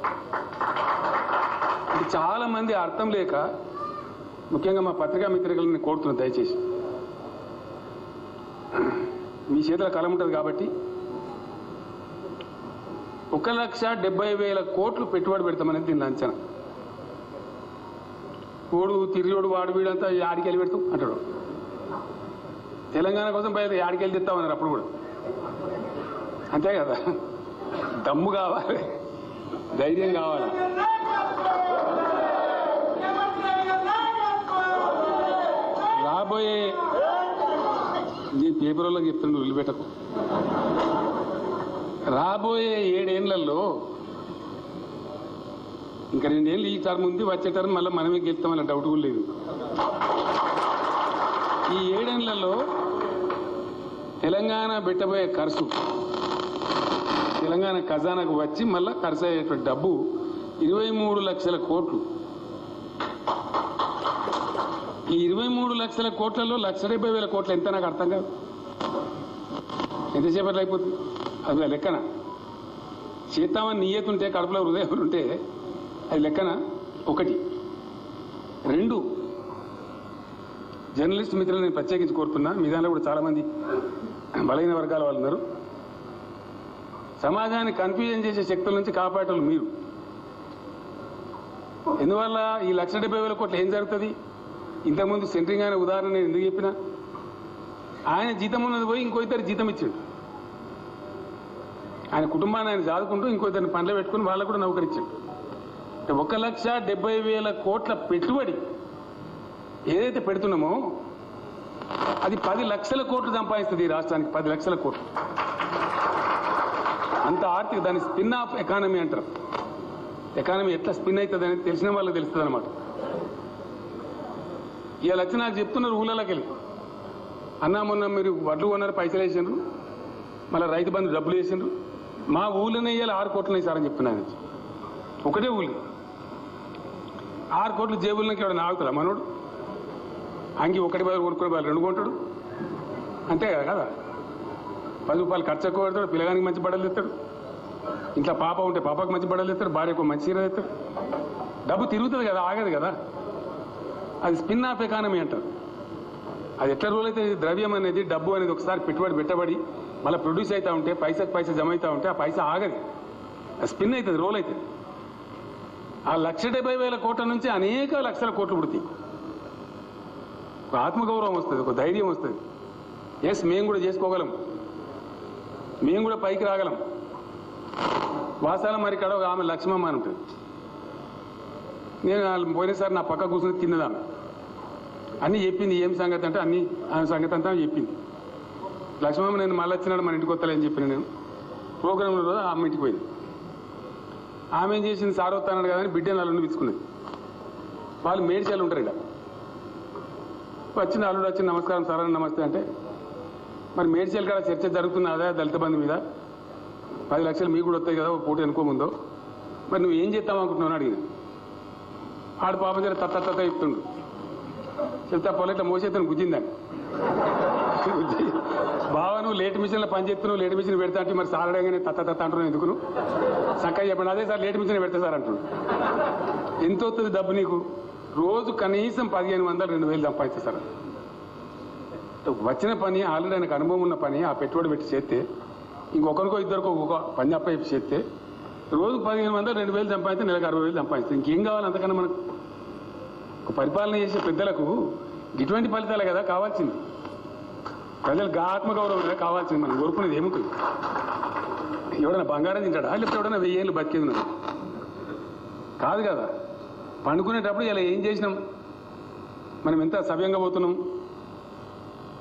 ఇది చాలా మంది అర్థం లేక ముఖ్యంగా మా పత్రికా మిత్రులను కోరుతున్నాను దయచేసి మీ చేతిలో కలం ఉంటుంది కాబట్టి ఒక లక్ష డెబ్బై వేల కోట్లు పెట్టుబడి పెడతామనేది దీని అంచనా ఓడు తిరిగోడు వాడు వీడంతా ఆడికి వెళ్ళి పెడతాం అంటాడు తెలంగాణ కోసం బయట ఆడికి వెళ్ళి తెస్తామన్నారు అప్పుడు కూడా అంతే కదా దమ్ము కావాలి ధైర్యం కావాలి రాబోయే నీ పేపర్ వాళ్ళకి చెప్తున్నా వదిలిపెట్టకు రాబోయే ఏడేళ్లలో ఇంకా రెండేళ్ళు ఈ టర్మ్ ఉంది వచ్చే టర్మ్ మళ్ళీ మనమే గెలుస్తామన్న డౌట్ కూడా లేదు ఈ ఏడేళ్లలో తెలంగాణ పెట్టబోయే ఖర్చు తెలంగాణ ఖజానాకు వచ్చి మళ్ళా ఖర్చు అయ్యేటువంటి డబ్బు ఇరవై మూడు లక్షల కోట్లు ఈ ఇరవై మూడు లక్షల కోట్లలో లక్ష డెబ్బై వేల కోట్లు ఎంత నాకు అర్థం కాదు ఎంతసేపట్లో అయిపోతుంది అది లెక్కన చేద్దామని నియతుంటే కడుపులో హృదయం ఉంటే అది లెక్కన ఒకటి రెండు జర్నలిస్ట్ మిత్రులు నేను ప్రత్యేకించి కోరుతున్నా మీ దానిలో కూడా చాలామంది బలైన వర్గాల వాళ్ళు ఉన్నారు సమాజాన్ని కన్ఫ్యూజన్ చేసే శక్తుల నుంచి కాపాడటం మీరు ఎందువల్ల ఈ లక్ష డెబ్బై వేల కోట్లు ఏం జరుగుతుంది ఇంతకుముందు సెంట్రింగ్ అనే ఉదాహరణ నేను ఎందుకు చెప్పినా ఆయన జీతం ఉన్నది పోయి ఇంకో ఇద్దరు జీతం ఇచ్చాడు ఆయన కుటుంబాన్ని ఆయన చదువుకుంటూ ఇంకో ఇద్దరిని పనులు పెట్టుకుని వాళ్ళకు కూడా నౌకరిచ్చాడు అంటే ఒక లక్ష డెబ్బై వేల కోట్ల పెట్టుబడి ఏదైతే పెడుతున్నామో అది పది లక్షల కోట్లు సంపాదిస్తుంది ఈ రాష్ట్రానికి పది లక్షల కోట్లు అంత ఆర్థిక దాన్ని స్పిన్ ఆఫ్ ఎకానమీ అంటారు ఎకానమీ ఎట్లా స్పిన్ అవుతుంది అనేది తెలిసిన వాళ్ళకి తెలుస్తుంది అనమాట ఇవాళ వచ్చి నాకు చెప్తున్నారు ఊళ్ళలోకి వెళ్ళి అన్నా మొన్న మీరు వడ్లు కొన్నారు పైసలు వేసిండ్రు మళ్ళీ రైతు బంధు డబ్బులు వేసిండ్రు మా ఊళ్ళోనే ఇవాళ ఆరు కోట్లు సార్ అని చెప్తున్నాను ఒకటే ఊళ్ళు ఆరు కోట్లు జేబుల్లోకి ఎవడన్నా ఆగుతాడా మనోడు అంగి ఒకటి బదులు కొనుక్కునే బదులు రెండు కొంటాడు అంతే కదా కదా పది రూపాయలు ఖర్చు ఎక్కువ పెడతాడు పిల్లగానికి మంచి బట్టలు తెస్తాడు ఇంట్లో పాప ఉంటే పాపకు మంచి బట్టలు తెస్తాడు భార్యకు మంచి చీర తెస్తాడు డబ్బు తిరుగుతుంది కదా ఆగదు కదా అది స్పిన్ ఆఫ్ ఎకానమీ అంటారు అది ఎట్లా రోజులు అయితే ద్రవ్యం అనేది డబ్బు అనేది ఒకసారి పెట్టుబడి పెట్టబడి మళ్ళీ ప్రొడ్యూస్ అవుతా ఉంటే పైసా పైసా జమ అవుతా ఉంటే ఆ పైసా ఆగదు అది స్పిన్ అవుతుంది రోల్ అవుతుంది ఆ లక్ష డెబ్బై వేల కోట్ల నుంచి అనేక లక్షల కోట్లు పుడతాయి ఒక ఆత్మగౌరవం వస్తుంది ఒక ధైర్యం వస్తుంది ఎస్ మేము కూడా చేసుకోగలం మేము కూడా పైకి రాగలం వాసాల మరి కాడ ఒక ఆమె లక్ష్మమ్మ అని ఉంటుంది నేను వాళ్ళు పోయినసారి నా పక్క కూర్చుని తిన్నదామె అన్నీ చెప్పింది ఏం సంగతి అంటే అన్ని ఆమె సంగతి అంతా ఆమె చెప్పింది లక్ష్మమ్మ నేను మళ్ళీ వచ్చినాడు మన ఇంటికి వస్తలే అని చెప్పిన నేను ప్రోగ్రాంలో రోజు ఆమె ఇంటికి పోయింది ఆమె ఏం చేసింది సార్ వస్తానడు కదా అని బిడ్డ నల్లుని పిలుచుకున్నది వాళ్ళు మేడ్చాలు ఉంటారు ఇక్కడ వచ్చిన అల్లుడు వచ్చి నమస్కారం సార్ అని నమస్తే అంటే మరి మేడ్చల్ కాడ చర్చ జరుగుతున్నదా దళిత బంధు మీద పది లక్షలు మీకు కూడా వస్తాయి కదా ఒక పూట అనుకోముందో మరి నువ్వు ఏం చేస్తావు అనుకుంటున్నావు అని అడిగిన ఆడు పాపం జర తత్త తత్త చెప్తుండు చెప్తే ఆ పొలం ఇట్లా మోసేతను గుద్దిందని గుద్ది, బావ నువ్వు లేట్ మిషన్లో పని చేస్తున్నావు లేట్ మిషన్ పెడతా అంటే మరి సార్ అడగానే తత్త తత్త అంటున్నావు ఎందుకు నువ్వు చక్కగా చెప్పండి అదే సార్ లేట్ మిషన్ పెడతా సార్ అంటున్నాడు ఎంత వస్తుంది డబ్బు నీకు రోజు కనీసం పదిహేను వందలు రెండు వేలు సంపాదిస్తా సార్ వచ్చిన పని ఆల్రెడీ ఆయనకు అనుభవం ఉన్న పని ఆ పెట్టుబడి పెట్టి చేస్తే ఇంకొకరికో ఇద్దరికో ఒక పని అప్పయ్యి చేస్తే రోజు పదిహేను వందలు రెండు వేలు సంపాదిస్తే నెలకు అరవై వేలు సంపాదిస్తే ఇంకేం కావాలి అంతకన్నా మనకు ఒక పరిపాలన చేసే పెద్దలకు ఇటువంటి ఫలితాలే కదా కావాల్సింది ప్రజలకు ఆత్మగౌరవం కావాల్సింది మనం కోరుకునేది ఏముంటుంది ఎవడన్నా బంగారం తింటాడా లేకపోతే ఎవడన్నా వెయ్యేళ్ళు బతికేది ఉన్నది కాదు కదా పండుకునేటప్పుడు ఇలా ఏం చేసినాం మనం ఎంత సవ్యంగా పోతున్నాం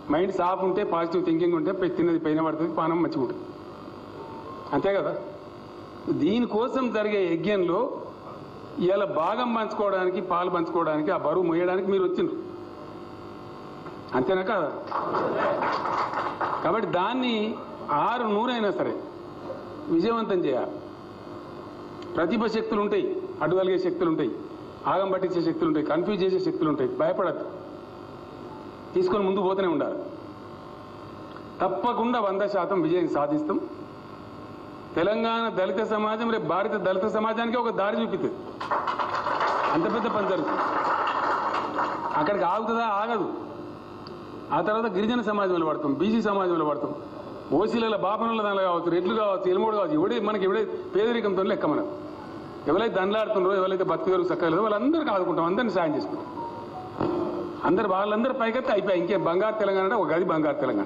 మైండ్ సాఫ్ ఉంటే పాజిటివ్ థింకింగ్ ఉంటే పె- తిన్నది పైన పడుతుంది పానం మంచిగా ఉంటుంది అంతే కదా దీనికోసం జరిగే యజ్ఞంలో ఇలా భాగం పంచుకోవడానికి పాలు పంచుకోవడానికి ఆ బరువు మోయడానికి మీరు వచ్చిండ్రు అంతేనా కదా కాబట్టి దాన్ని ఆరు నూరైనా సరే విజయవంతం చేయాలి ప్రతిభ శక్తులు ఉంటాయి అడ్డుగలిగే శక్తులు ఉంటాయి ఆగం పట్టించే శక్తులు ఉంటాయి కన్ఫ్యూజ్ చేసే శక్తులు ఉంటాయి భయపడద్దు తీసుకొని ముందు పోతూనే ఉండాలి తప్పకుండా వంద శాతం విజయం సాధిస్తాం తెలంగాణ దళిత సమాజం రేపు భారత దళిత సమాజానికి ఒక దారి చూపిస్తుంది అంత పెద్ద పని జరుగుతుంది అక్కడికి ఆగుతుందా ఆగదు ఆ తర్వాత గిరిజన సమాజంలో పడతాం బీసీ సమాజంలో పడతాం ఓసీల బాపనుల దానిలో కావచ్చు రెడ్లు కావచ్చు ఎలుమూడు కావచ్చు ఎవడే మనకి ఎవడే పేదరికంతో లెక్క మనం ఎవరైతే దండలాడుతున్నారో ఎవరైతే బతుకుదరు చక్కలేదో వాళ్ళందరికీ ఆదుకుంటాం అందరిని సాయం చేసుకుంటాం అందరు వాళ్ళందరూ పైకెత్తే అయిపోయి ఇంకే బంగారు తెలంగాణ అంటే ఒక గది బంగారు తెలంగాణ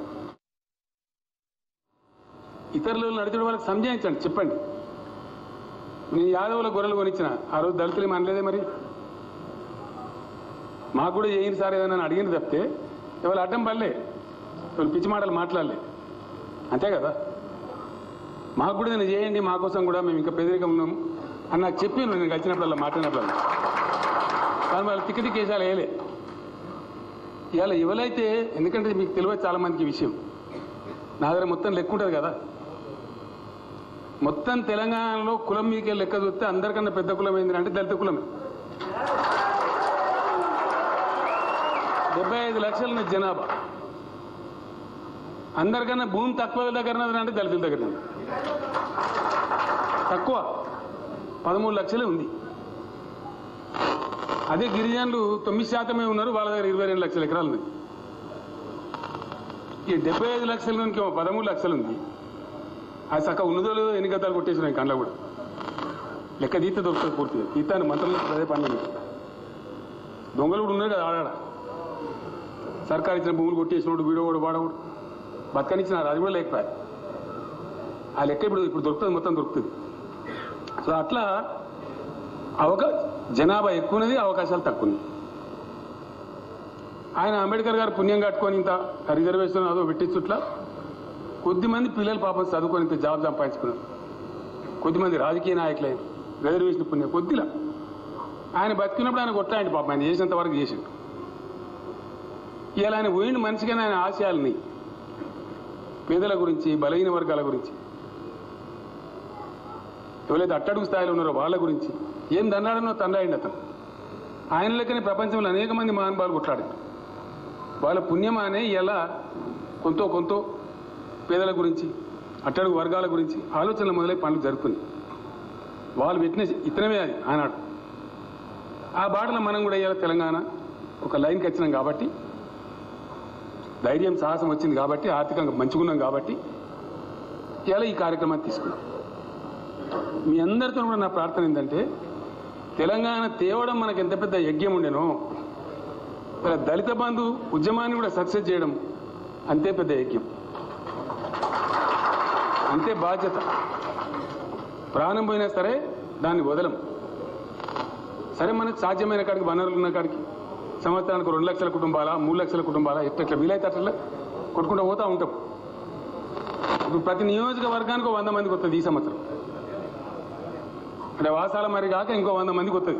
ఇతరులు నడిచిన వాళ్ళకి సంజాయించండి చెప్పండి నేను యాదవుల గొర్రెలు కొనిచ్చిన ఆ రోజు దళితులు ఏమి అనలేదే మరి మాకు కూడా చేయండి సార్ ఏదైనా అడిగింది తప్పితే ఇవాళ అడ్డం పడలే ఇవాళ పిచ్చి మాటలు మాట్లాడలే అంతే కదా మాకు కూడా నేను చేయండి మా కోసం కూడా మేము ఇంకా పేదరికం ఉన్నాం అని నాకు చెప్పి నేను కలిసినప్పుడల్లా మాట్లాడినప్పుడల్లా కానీ వాళ్ళు తిక్కి తిక్కి వేసాలు వేయలే ఇవాళ ఎవరైతే ఎందుకంటే మీకు తెలియదు చాలా మందికి ఈ విషయం నా దగ్గర మొత్తం లెక్క ఉంటుంది కదా మొత్తం తెలంగాణలో కులం మీకే లెక్క చూస్తే అందరికన్నా పెద్ద కులం ఏంటి అంటే దళిత కులమే డెబ్బై ఐదు లక్షల ఉన్న జనాభా అందరికన్నా భూమి తక్కువ దగ్గర ఉన్నది అంటే దళితుల దగ్గర ఉన్నది. తక్కువ పదమూడు లక్షలే ఉంది అదే గిరిజనులు తొమ్మిది శాతమే ఉన్నారు వాళ్ళ దగ్గర ఇరవై రెండు లక్షల ఎకరాలు ఉంది ఈ డెబ్బై ఐదు లక్షల నుంచి పదమూడు లక్షలు ఉంది అది చక్క ఉన్నదో లేదో ఎన్ని గతాలు కొట్టేసినాయి కండ్ల కూడా లెక్క తీస్తే దొరుకుతుంది పూర్తిగా తీస్తాను మంత్రులు అదే పని దొంగలు కూడా ఉన్నారు కదా ఆడాడ సర్కారు ఇచ్చిన భూములు కొట్టేసినోడు వీడోడు వాడోడు బతకనిచ్చినారు అది కూడా లేకపోయా ఆ లెక్క ఇప్పుడు ఇప్పుడు దొరుకుతుంది మొత్తం దొరుకుతుంది సో అట్లా అవకా జనాభా ఎక్కువ ఉన్నది అవకాశాలు తక్కువ ఉన్నాయి ఆయన అంబేద్కర్ గారు పుణ్యం కట్టుకొని ఇంత రిజర్వేషన్ అదో పెట్టించుట్ల కొద్దిమంది పిల్లలు పాపం చదువుకొని ఇంత జాబ్ సంపాదించుకున్నారు కొద్దిమంది రాజకీయ నాయకులే రిజర్వేషన్ పుణ్యం కొద్దిలా ఆయన బతికినప్పుడు ఆయన కొట్టాయండి పాపం ఆయన చేసినంత వరకు చేసిండు ఇలా ఆయన పోయిన మనిషిగానే ఆయన ఆశయాలని పేదల గురించి బలహీన వర్గాల గురించి ఎవరైతే అట్టడుగు స్థాయిలో ఉన్నారో వాళ్ళ గురించి ఏం దండాడనో తండాయండి అతను ఆయన లెక్కనే ప్రపంచంలో అనేక మంది మహానుభావులు కొట్లాడారు వాళ్ళ పుణ్యమానే ఇలా కొంత కొంత పేదల గురించి అట్టడుగు వర్గాల గురించి ఆలోచనలు మొదలై పనులు జరుగుతున్నాయి వాళ్ళు పెట్టిన ఇతనమే అది ఆనాడు ఆ బాటలో మనం కూడా ఇవాళ తెలంగాణ ఒక లైన్కి వచ్చినాం కాబట్టి ధైర్యం సాహసం వచ్చింది కాబట్టి ఆర్థికంగా మంచుకున్నాం కాబట్టి ఇలా ఈ కార్యక్రమాన్ని తీసుకున్నాం మీ అందరితో కూడా నా ప్రార్థన ఏంటంటే తెలంగాణ తేవడం మనకు ఎంత పెద్ద యజ్ఞం ఉండేనో ఇలా దళిత బంధు ఉద్యమాన్ని కూడా సక్సెస్ చేయడం అంతే పెద్ద యజ్ఞం అంతే బాధ్యత ప్రాణం పోయినా సరే దాన్ని వదలం సరే మనకు సాధ్యమైన కాడికి వనరులు ఉన్న కాడికి సంవత్సరానికి రెండు లక్షల కుటుంబాలా మూడు లక్షల కుటుంబాలా ఎట్లా ఎట్లా వీలైతే అట్లా కొట్టుకుంటూ పోతా ఉంటాం ఇప్పుడు ప్రతి నియోజకవర్గానికి ఒక వంద మందికి వస్తుంది ఈ సంవత్సరం అంటే వాసాల మరి కాక ఇంకో వంద మందికి వస్తుంది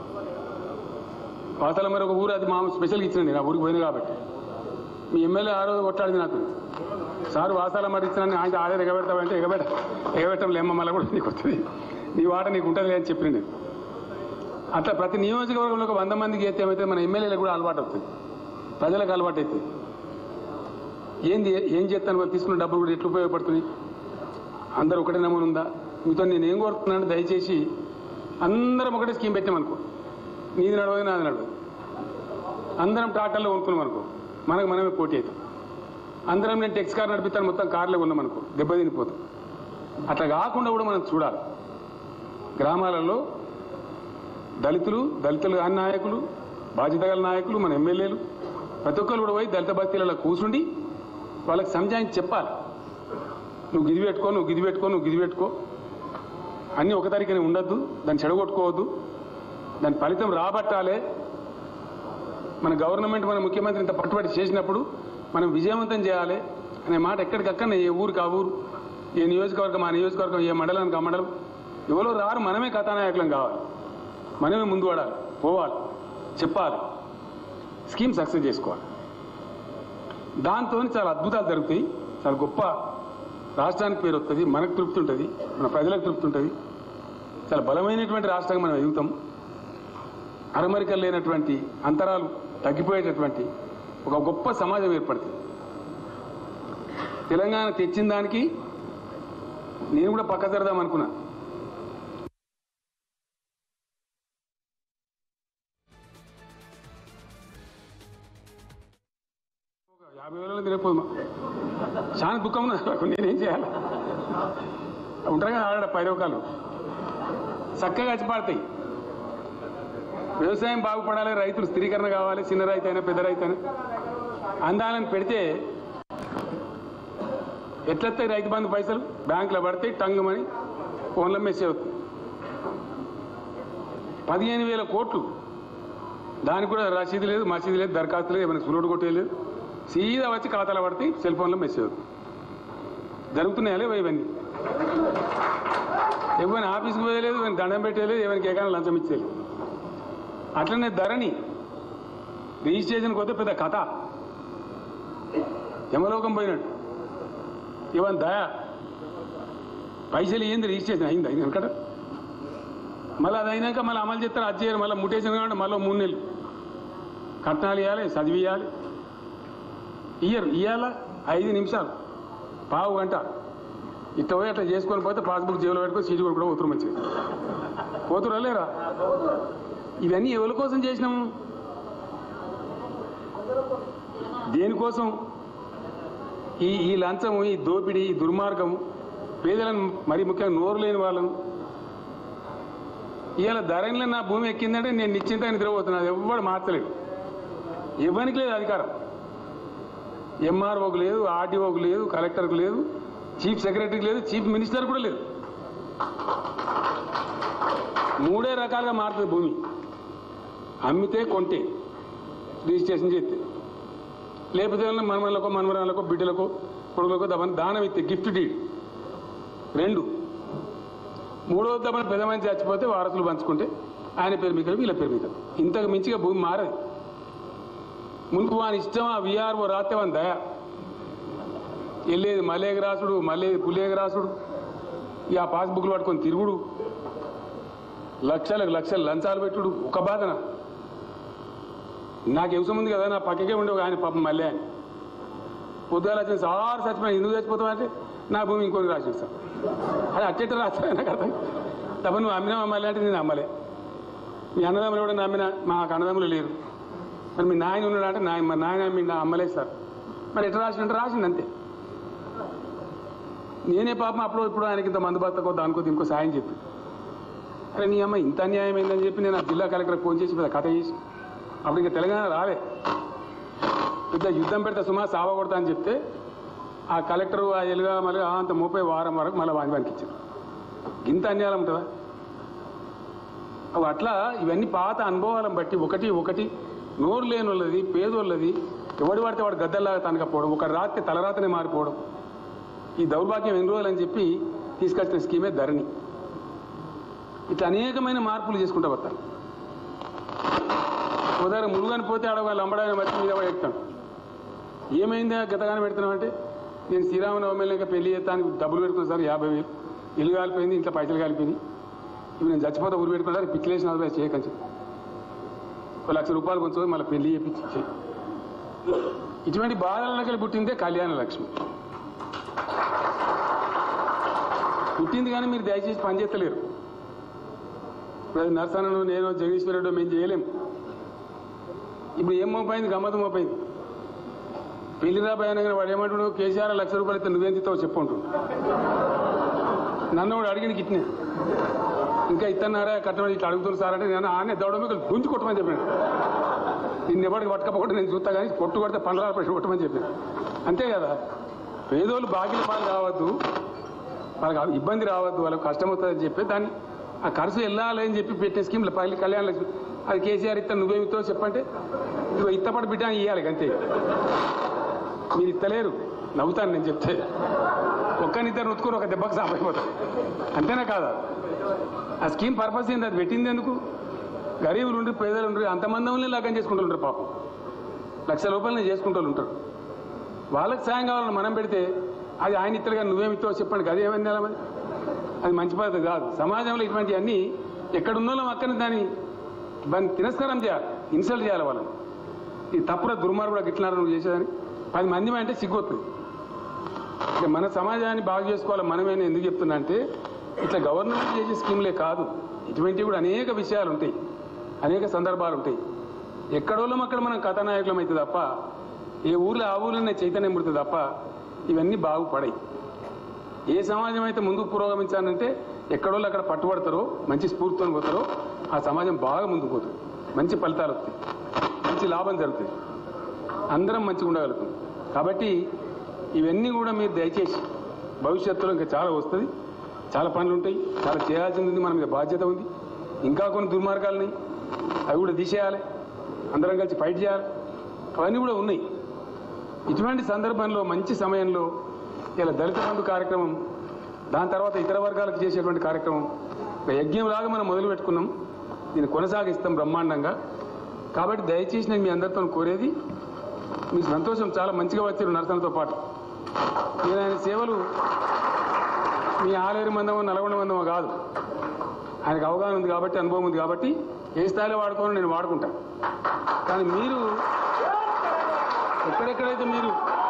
వాసాల మరి ఒక ఊరు అది మా స్పెషల్గా ఇచ్చింది నా ఊరికి పోయింది కాబట్టి మీ ఎమ్మెల్యే ఆ రోజు కొట్టాడింది నాకు సార్ వాసాల మరి ఇచ్చినా ఆయన ఆడే ఎగబెడతావంటే ఎగబెట్ట ఎగబెట్టం లేమ్మ మళ్ళీ కూడా నీకు వస్తుంది నీ వాట నీకు ఉంటుంది అని చెప్పిన నేను అట్లా ప్రతి నియోజకవర్గంలో ఒక వంద మందికి ఎత్తే ఏమైతే మన ఎమ్మెల్యేలకు కూడా అలవాటు అవుతుంది ప్రజలకు అలవాటు అవుతుంది ఏంది ఏం చేస్తాను వాళ్ళు తీసుకున్న డబ్బులు కూడా ఎట్లా ఉపయోగపడుతుంది అందరూ ఒకటే నమూనా ఉందా మీతో నేను ఏం కోరుతున్నాను దయచేసి అందరం ఒకటే స్కీమ్ పెట్టామనుకో నీది నడవదు నాది నడవదు అందరం టాటాల్లో కొనుక్కున్నాం అనుకో మనకు మనమే పోటీ అవుతాం అందరం నేను టెక్స్ కార్ నడిపిస్తాను మొత్తం కార్లో ఉన్నాం అనుకో దెబ్బతినిపోతాం అట్లా కాకుండా కూడా మనం చూడాలి గ్రామాలలో దళితులు దళితులు కాని నాయకులు బాధ్యత గల నాయకులు మన ఎమ్మెల్యేలు ప్రతి ఒక్కరు కూడా పోయి దళిత బస్తీలలో కూర్చుండి వాళ్ళకి సంజాయించి చెప్పాలి నువ్వు గిది పెట్టుకో నువ్వు గిది పెట్టుకో నువ్వు గిది పెట్టుకో అన్నీ ఒక తారీఖునే ఉండొద్దు దాన్ని చెడగొట్టుకోవద్దు దాని ఫలితం రాబట్టాలే మన గవర్నమెంట్ మన ముఖ్యమంత్రి ఇంత పట్టుబడి చేసినప్పుడు మనం విజయవంతం చేయాలి అనే మాట ఎక్కడికక్కడ ఏ ఊరికి ఆ ఊరు ఏ నియోజకవర్గం ఆ నియోజకవర్గం ఏ మండలానికి ఆ మండలం ఎవరో రారు మనమే కథానాయకులం కావాలి మనమే ముందు పడాలి పోవాలి చెప్పాలి స్కీమ్ సక్సెస్ చేసుకోవాలి దాంతో చాలా అద్భుతాలు జరుగుతాయి చాలా గొప్ప రాష్ట్రానికి పేరు వస్తుంది మనకు తృప్తి ఉంటుంది మన ప్రజలకు తృప్తి ఉంటుంది చాలా బలమైనటువంటి రాష్ట్రంగా మనం ఎదుగుతాం అరమరికలు లేనటువంటి అంతరాలు తగ్గిపోయేటటువంటి ఒక గొప్ప సమాజం ఏర్పడుతుంది తెలంగాణ తెచ్చిన దానికి నేను కూడా పక్క జరదాం అనుకున్నా ఒక యాభై వేలలో తినకపోదు చాలా దుఃఖం ఉన్నది నాకు నేనేం చేయాలి ఉంటారు కదా ఆడ పైరవకాలు చక్కగా వచ్చి పాడతాయి వ్యవసాయం బాగుపడాలి రైతులు స్థిరీకరణ కావాలి చిన్న రైతు అయినా పెద్ద రైతు అయినా అందాలని పెడితే ఎట్లొస్తాయి రైతు బంధు పైసలు బ్యాంకులో పడితే టంగుమని ఫోన్లో మెసేజ్ అవుతుంది పదిహేను వేల కోట్లు దానికి కూడా రసీదు లేదు మసీదు లేదు దరఖాస్తు లేదు ఏమైనా సులుడు కొట్టేయలేదు సీదా వచ్చి ఖాతాలో పడితే సెల్ ఫోన్లో మెసేజ్ అవుతుంది జరుగుతున్నాయా లేవా ఇవన్నీ ఎవరిని ఆఫీస్కి పోయలేదు ఎవరిని దండం పెట్టేయలేదు ఎవరికి ఏమైనా లంచం ఇచ్చేయలేదు అట్లనే ధరని రిజిస్ట్రేషన్కి వస్తే పెద్ద కథ యమలోకం పోయినట్టు ఇవన్ దయ పైసలు ఏంది రిజిస్ట్రేషన్ అయింది అయింది వెనకట మళ్ళీ అది అయినాక మళ్ళీ అమలు చేస్తారు అది చేయరు మళ్ళీ ముటేషన్ కాబట్టి మళ్ళీ మూడు నెలలు కట్నాలు ఇవ్వాలి చదివి ఇవ్వాలి ఇయ్యరు ఇవ్వాలా ఐదు నిమిషాలు పావు గంట ఇట్లా పోయి అట్లా చేసుకొని పోతే పాస్బుక్ జేబులో పెట్టుకొని సీటు కూడా ఉత్తరం మంచిగా పోతురా లేరా ఇవన్నీ ఎవరి కోసం చేసినాము దేనికోసం ఈ ఈ లంచము ఈ దోపిడీ ఈ దుర్మార్గము పేదలను మరి ముఖ్యంగా నోరు లేని వాళ్ళను ఇవాళ ధరణిలో నా భూమి ఎక్కిందంటే నేను నిశ్చింతగా నిద్రపోతున్నా అది ఎవ్వడు మార్చలేడు ఎవరికి లేదు అధికారం ఎంఆర్ఓకి లేదు ఆర్టీఓకి లేదు కలెక్టర్కి లేదు చీఫ్ సెక్రటరీకి లేదు చీఫ్ మినిస్టర్ కూడా లేదు మూడే రకాలుగా మారుతుంది భూమి అమ్మితే కొంటే రిజిస్ట్రేషన్ చేస్తే లేకపోతే వాళ్ళ మనమలకు మనమరాలకు బిడ్డలకు కొడుకులకు దమని దానం ఇస్తే గిఫ్ట్ డీడ్ రెండు మూడో దమన పెద్ద మంది చచ్చిపోతే వారసులు పంచుకుంటే ఆయన పేరు మీద వీళ్ళ పేరు మీద ఇంతకు మించిగా భూమి మారదు మునుపు వాని ఇష్టం ఆ విఆర్ఓ రాస్తే వాని దయ వెళ్ళేది మలేగ రాసుడు మళ్ళీ పులేగ రాసుడు ఇక ఆ పాస్బుక్లు పట్టుకొని తిరుగుడు లక్షలకు లక్షలు లంచాలు పెట్టుడు ఒక బాధన నాకు అవసరం ఉంది కదా నా పక్కకే ఉండే ఒక ఆయన పాపం మళ్ళీ ఆయన పొద్దుగాల వచ్చిన సార్ చచ్చిపోయిన ఎందుకు చచ్చిపోతావు అంటే నా భూమి ఇంకొని రాసి సార్ అది అట్టేట రాస్తా నాకు అర్థం తప్ప నువ్వు అమ్మినా అమ్మాలి అంటే నేను అమ్మలే మీ అన్నదమ్ములు కూడా నమ్మిన మాకు అన్నదమ్ములు లేరు మరి మీ నాయన ఉన్నాడు అంటే నాయన మా నాయన మీ నా అమ్మలే సార్ మరి ఎట్లా రాసిందంటే రాసింది అంతే నేనే పాపం అప్పుడు ఇప్పుడు ఆయనకి ఇంత మందు బతకో దానికో దీనికో సాయం చెప్పి అరే నీ అమ్మ ఇంత అన్యాయం అయిందని చెప్పి నేను ఆ జిల్లా కలెక్టర్ ఫోన్ చేసి పెద్ద కథ చేసి అప్పుడు ఇంకా తెలంగాణ రాలే పెద్ద యుద్ధం పెడితే సుమా సావ కొడతా అని చెప్తే ఆ కలెక్టర్ ఆ ఎలుగా మళ్ళీ ఆ అంత ముప్పై వారం వరకు మళ్ళీ వాని వానికి ఇచ్చారు ఇంత అన్యాయం ఉంటుందా అవి అట్లా ఇవన్నీ పాత అనుభవాలను బట్టి ఒకటి ఒకటి నోరు లేని వాళ్ళది పేదోళ్ళది ఎవడు పడితే వాడు గద్దల్లాగా తనకపోవడం ఒక రాత్రి తలరాతనే మారిపోవడం ఈ దౌర్భాగ్యం ఎన్ని రోజులు అని చెప్పి తీసుకొచ్చిన స్కీమే ధరణి ఇట్లా అనేకమైన మార్పులు చేసుకుంటూ వస్తారు ఉదాహరణ మురుగని పోతే ఆడ వాళ్ళు అమ్మడానికి వచ్చి మీద పడి ఎక్కుతాను ఏమైందా గతగానే పెడుతున్నామంటే నేను శ్రీరామనవమి ఇంకా పెళ్లి చేస్తానికి డబ్బులు పెట్టుకున్నాను సార్ యాభై వేలు ఇల్లు కాలిపోయింది ఇంట్లో పైసలు కాలిపోయినాయి ఇవి నేను చచ్చిపోతే ఊరు పెట్టుకున్నారు పిచ్చిలేసిన అదే చేయకని చెప్పి ఒక లక్ష రూపాయలు కొంచెం మళ్ళీ పెళ్లి చేపించి చేయి. ఇటువంటి బాధలకి పుట్టిందే కళ్యాణ లక్ష్మి పుట్టింది కానీ మీరు దయచేసి పనిచేస్తలేరు ఇప్పుడు అది నర్సనను నేను జగదీశ్వరుడు మేము చేయలేం ఇప్పుడు ఏం మోపైంది గమ్మత్ మోపైంది పెళ్లి రాబోయానగానే వాడు ఏమంటాడు కేసీఆర్ లక్ష రూపాయలు ఇస్తే నువ్వేం తిస్తావు చెప్పు అంటుండు నన్ను వాడు అడిగిన గిట్నే ఇంకా ఇత్తన్నారా కట్టమని ఇట్లా అడుగుతున్నారు సార్ అంటే నేను ఆనే దౌడ మీకు గుంజు కొట్టమని చెప్పాను నిన్ను ఎవరికి పట్టకపోతే నేను చూస్తా కానీ కొట్టు కొడితే పండ్రాల పైసలు కొట్టమని చెప్పాను అంతే కదా పేదోళ్ళు బాగిల పాలు కావద్దు వాళ్ళకి ఆ ఇబ్బంది రావద్దు వాళ్ళకి కష్టం అవుతుందని చెప్పి దాన్ని ఆ ఖర్చు వెళ్ళాలి అని చెప్పి పెట్టే స్కీమ్లు పల్లి కళ్యాణ లక్ష్మి అది కేసీఆర్ ఇస్తా నువ్వేమితో చెప్పంటే ఇదిగో ఇత్తపడి బిడ్డ అని ఇవ్వాలి అంతే మీరు ఇస్తలేరు నవ్వుతాను నేను చెప్తే ఒక్కనిద్దరు నొత్తుకొని ఒక దెబ్బకు సాపైపోతారు అంతేనా కాదా ఆ స్కీమ్ పర్పస్ ఏంది అది పెట్టింది ఎందుకు గరీబులు ఉండి పేదలు ఉండి అంతమంది వాళ్ళని లగ్గం చేసుకుంటుంటారు పాపం లక్ష రూపాయలు చేసుకుంటూ ఉంటారు వాళ్ళకి సాయం కావాలని మనం పెడితే అది ఆయన ఇత్తలు కానీ నువ్వేమి ఇస్తావో చెప్పండి అది ఏమైంది ఎలా మరి అది మంచి పద్ధతి కాదు సమాజంలో ఇటువంటివన్నీ ఎక్కడున్నో అక్కని దాన్ని దాన్ని తిరస్కారం చేయాలి ఇన్సల్ట్ చేయాలి వాళ్ళని ఇది తప్పుడ దుర్మార్గుడు గిట్లన్నారు నువ్వు చేసేదని పది మంది అంటే సిగ్గొస్తుంది ఇక మన సమాజాన్ని బాగు చేసుకోవాలి మనమేనా ఎందుకు చెప్తున్నా అంటే ఇట్లా గవర్నమెంట్ చేసే స్కీమ్లే కాదు ఇటువంటివి కూడా అనేక విషయాలు ఉంటాయి అనేక సందర్భాలు ఉంటాయి ఎక్కడోళ్ళం అక్కడ మనం కథానాయకులం అయితే తప్ప ఏ ఊర్లో ఆ ఊర్లోనే చైతన్యం పుడుతుంది తప్ప ఇవన్నీ బాగుపడాయి ఏ సమాజం అయితే ముందుకు పురోగమించాలంటే ఎక్కడోళ్ళు అక్కడ పట్టుబడతారో మంచి స్ఫూర్తితో పోతారో ఆ సమాజం బాగా ముందుకు పోతుంది మంచి ఫలితాలు వస్తాయి మంచి లాభం జరుగుతుంది అందరం మంచిగా ఉండగలుగుతాం కాబట్టి ఇవన్నీ కూడా మీరు దయచేసి భవిష్యత్తులో ఇంకా చాలా వస్తుంది చాలా పనులు ఉంటాయి చాలా చేయాల్సింది ఉంది మన మీద బాధ్యత ఉంది ఇంకా కొన్ని దుర్మార్గాలని అవి కూడా తీసేయాలి అందరం కలిసి ఫైట్ చేయాలి అవన్నీ కూడా ఉన్నాయి ఇటువంటి సందర్భంలో మంచి సమయంలో ఇలా దళిత బంధు కార్యక్రమం దాని తర్వాత ఇతర వర్గాలకు చేసేటువంటి కార్యక్రమం ఒక యజ్ఞంలాగా మనం మొదలు పెట్టుకున్నాం దీన్ని కొనసాగిస్తాం బ్రహ్మాండంగా కాబట్టి దయచేసి నేను మీ అందరితో కోరేది మీ సంతోషం చాలా మంచిగా వచ్చారు నరసనతో పాటు నేను ఆయన సేవలు మీ ఆలేరు మందమో నల్గొండ మందమో కాదు ఆయనకు అవగాహన ఉంది కాబట్టి అనుభవం ఉంది కాబట్టి ఏ స్థాయిలో వాడుకోవాలో నేను వాడుకుంటా కానీ మీరు ఎక్కడెక్కడైతే మీరు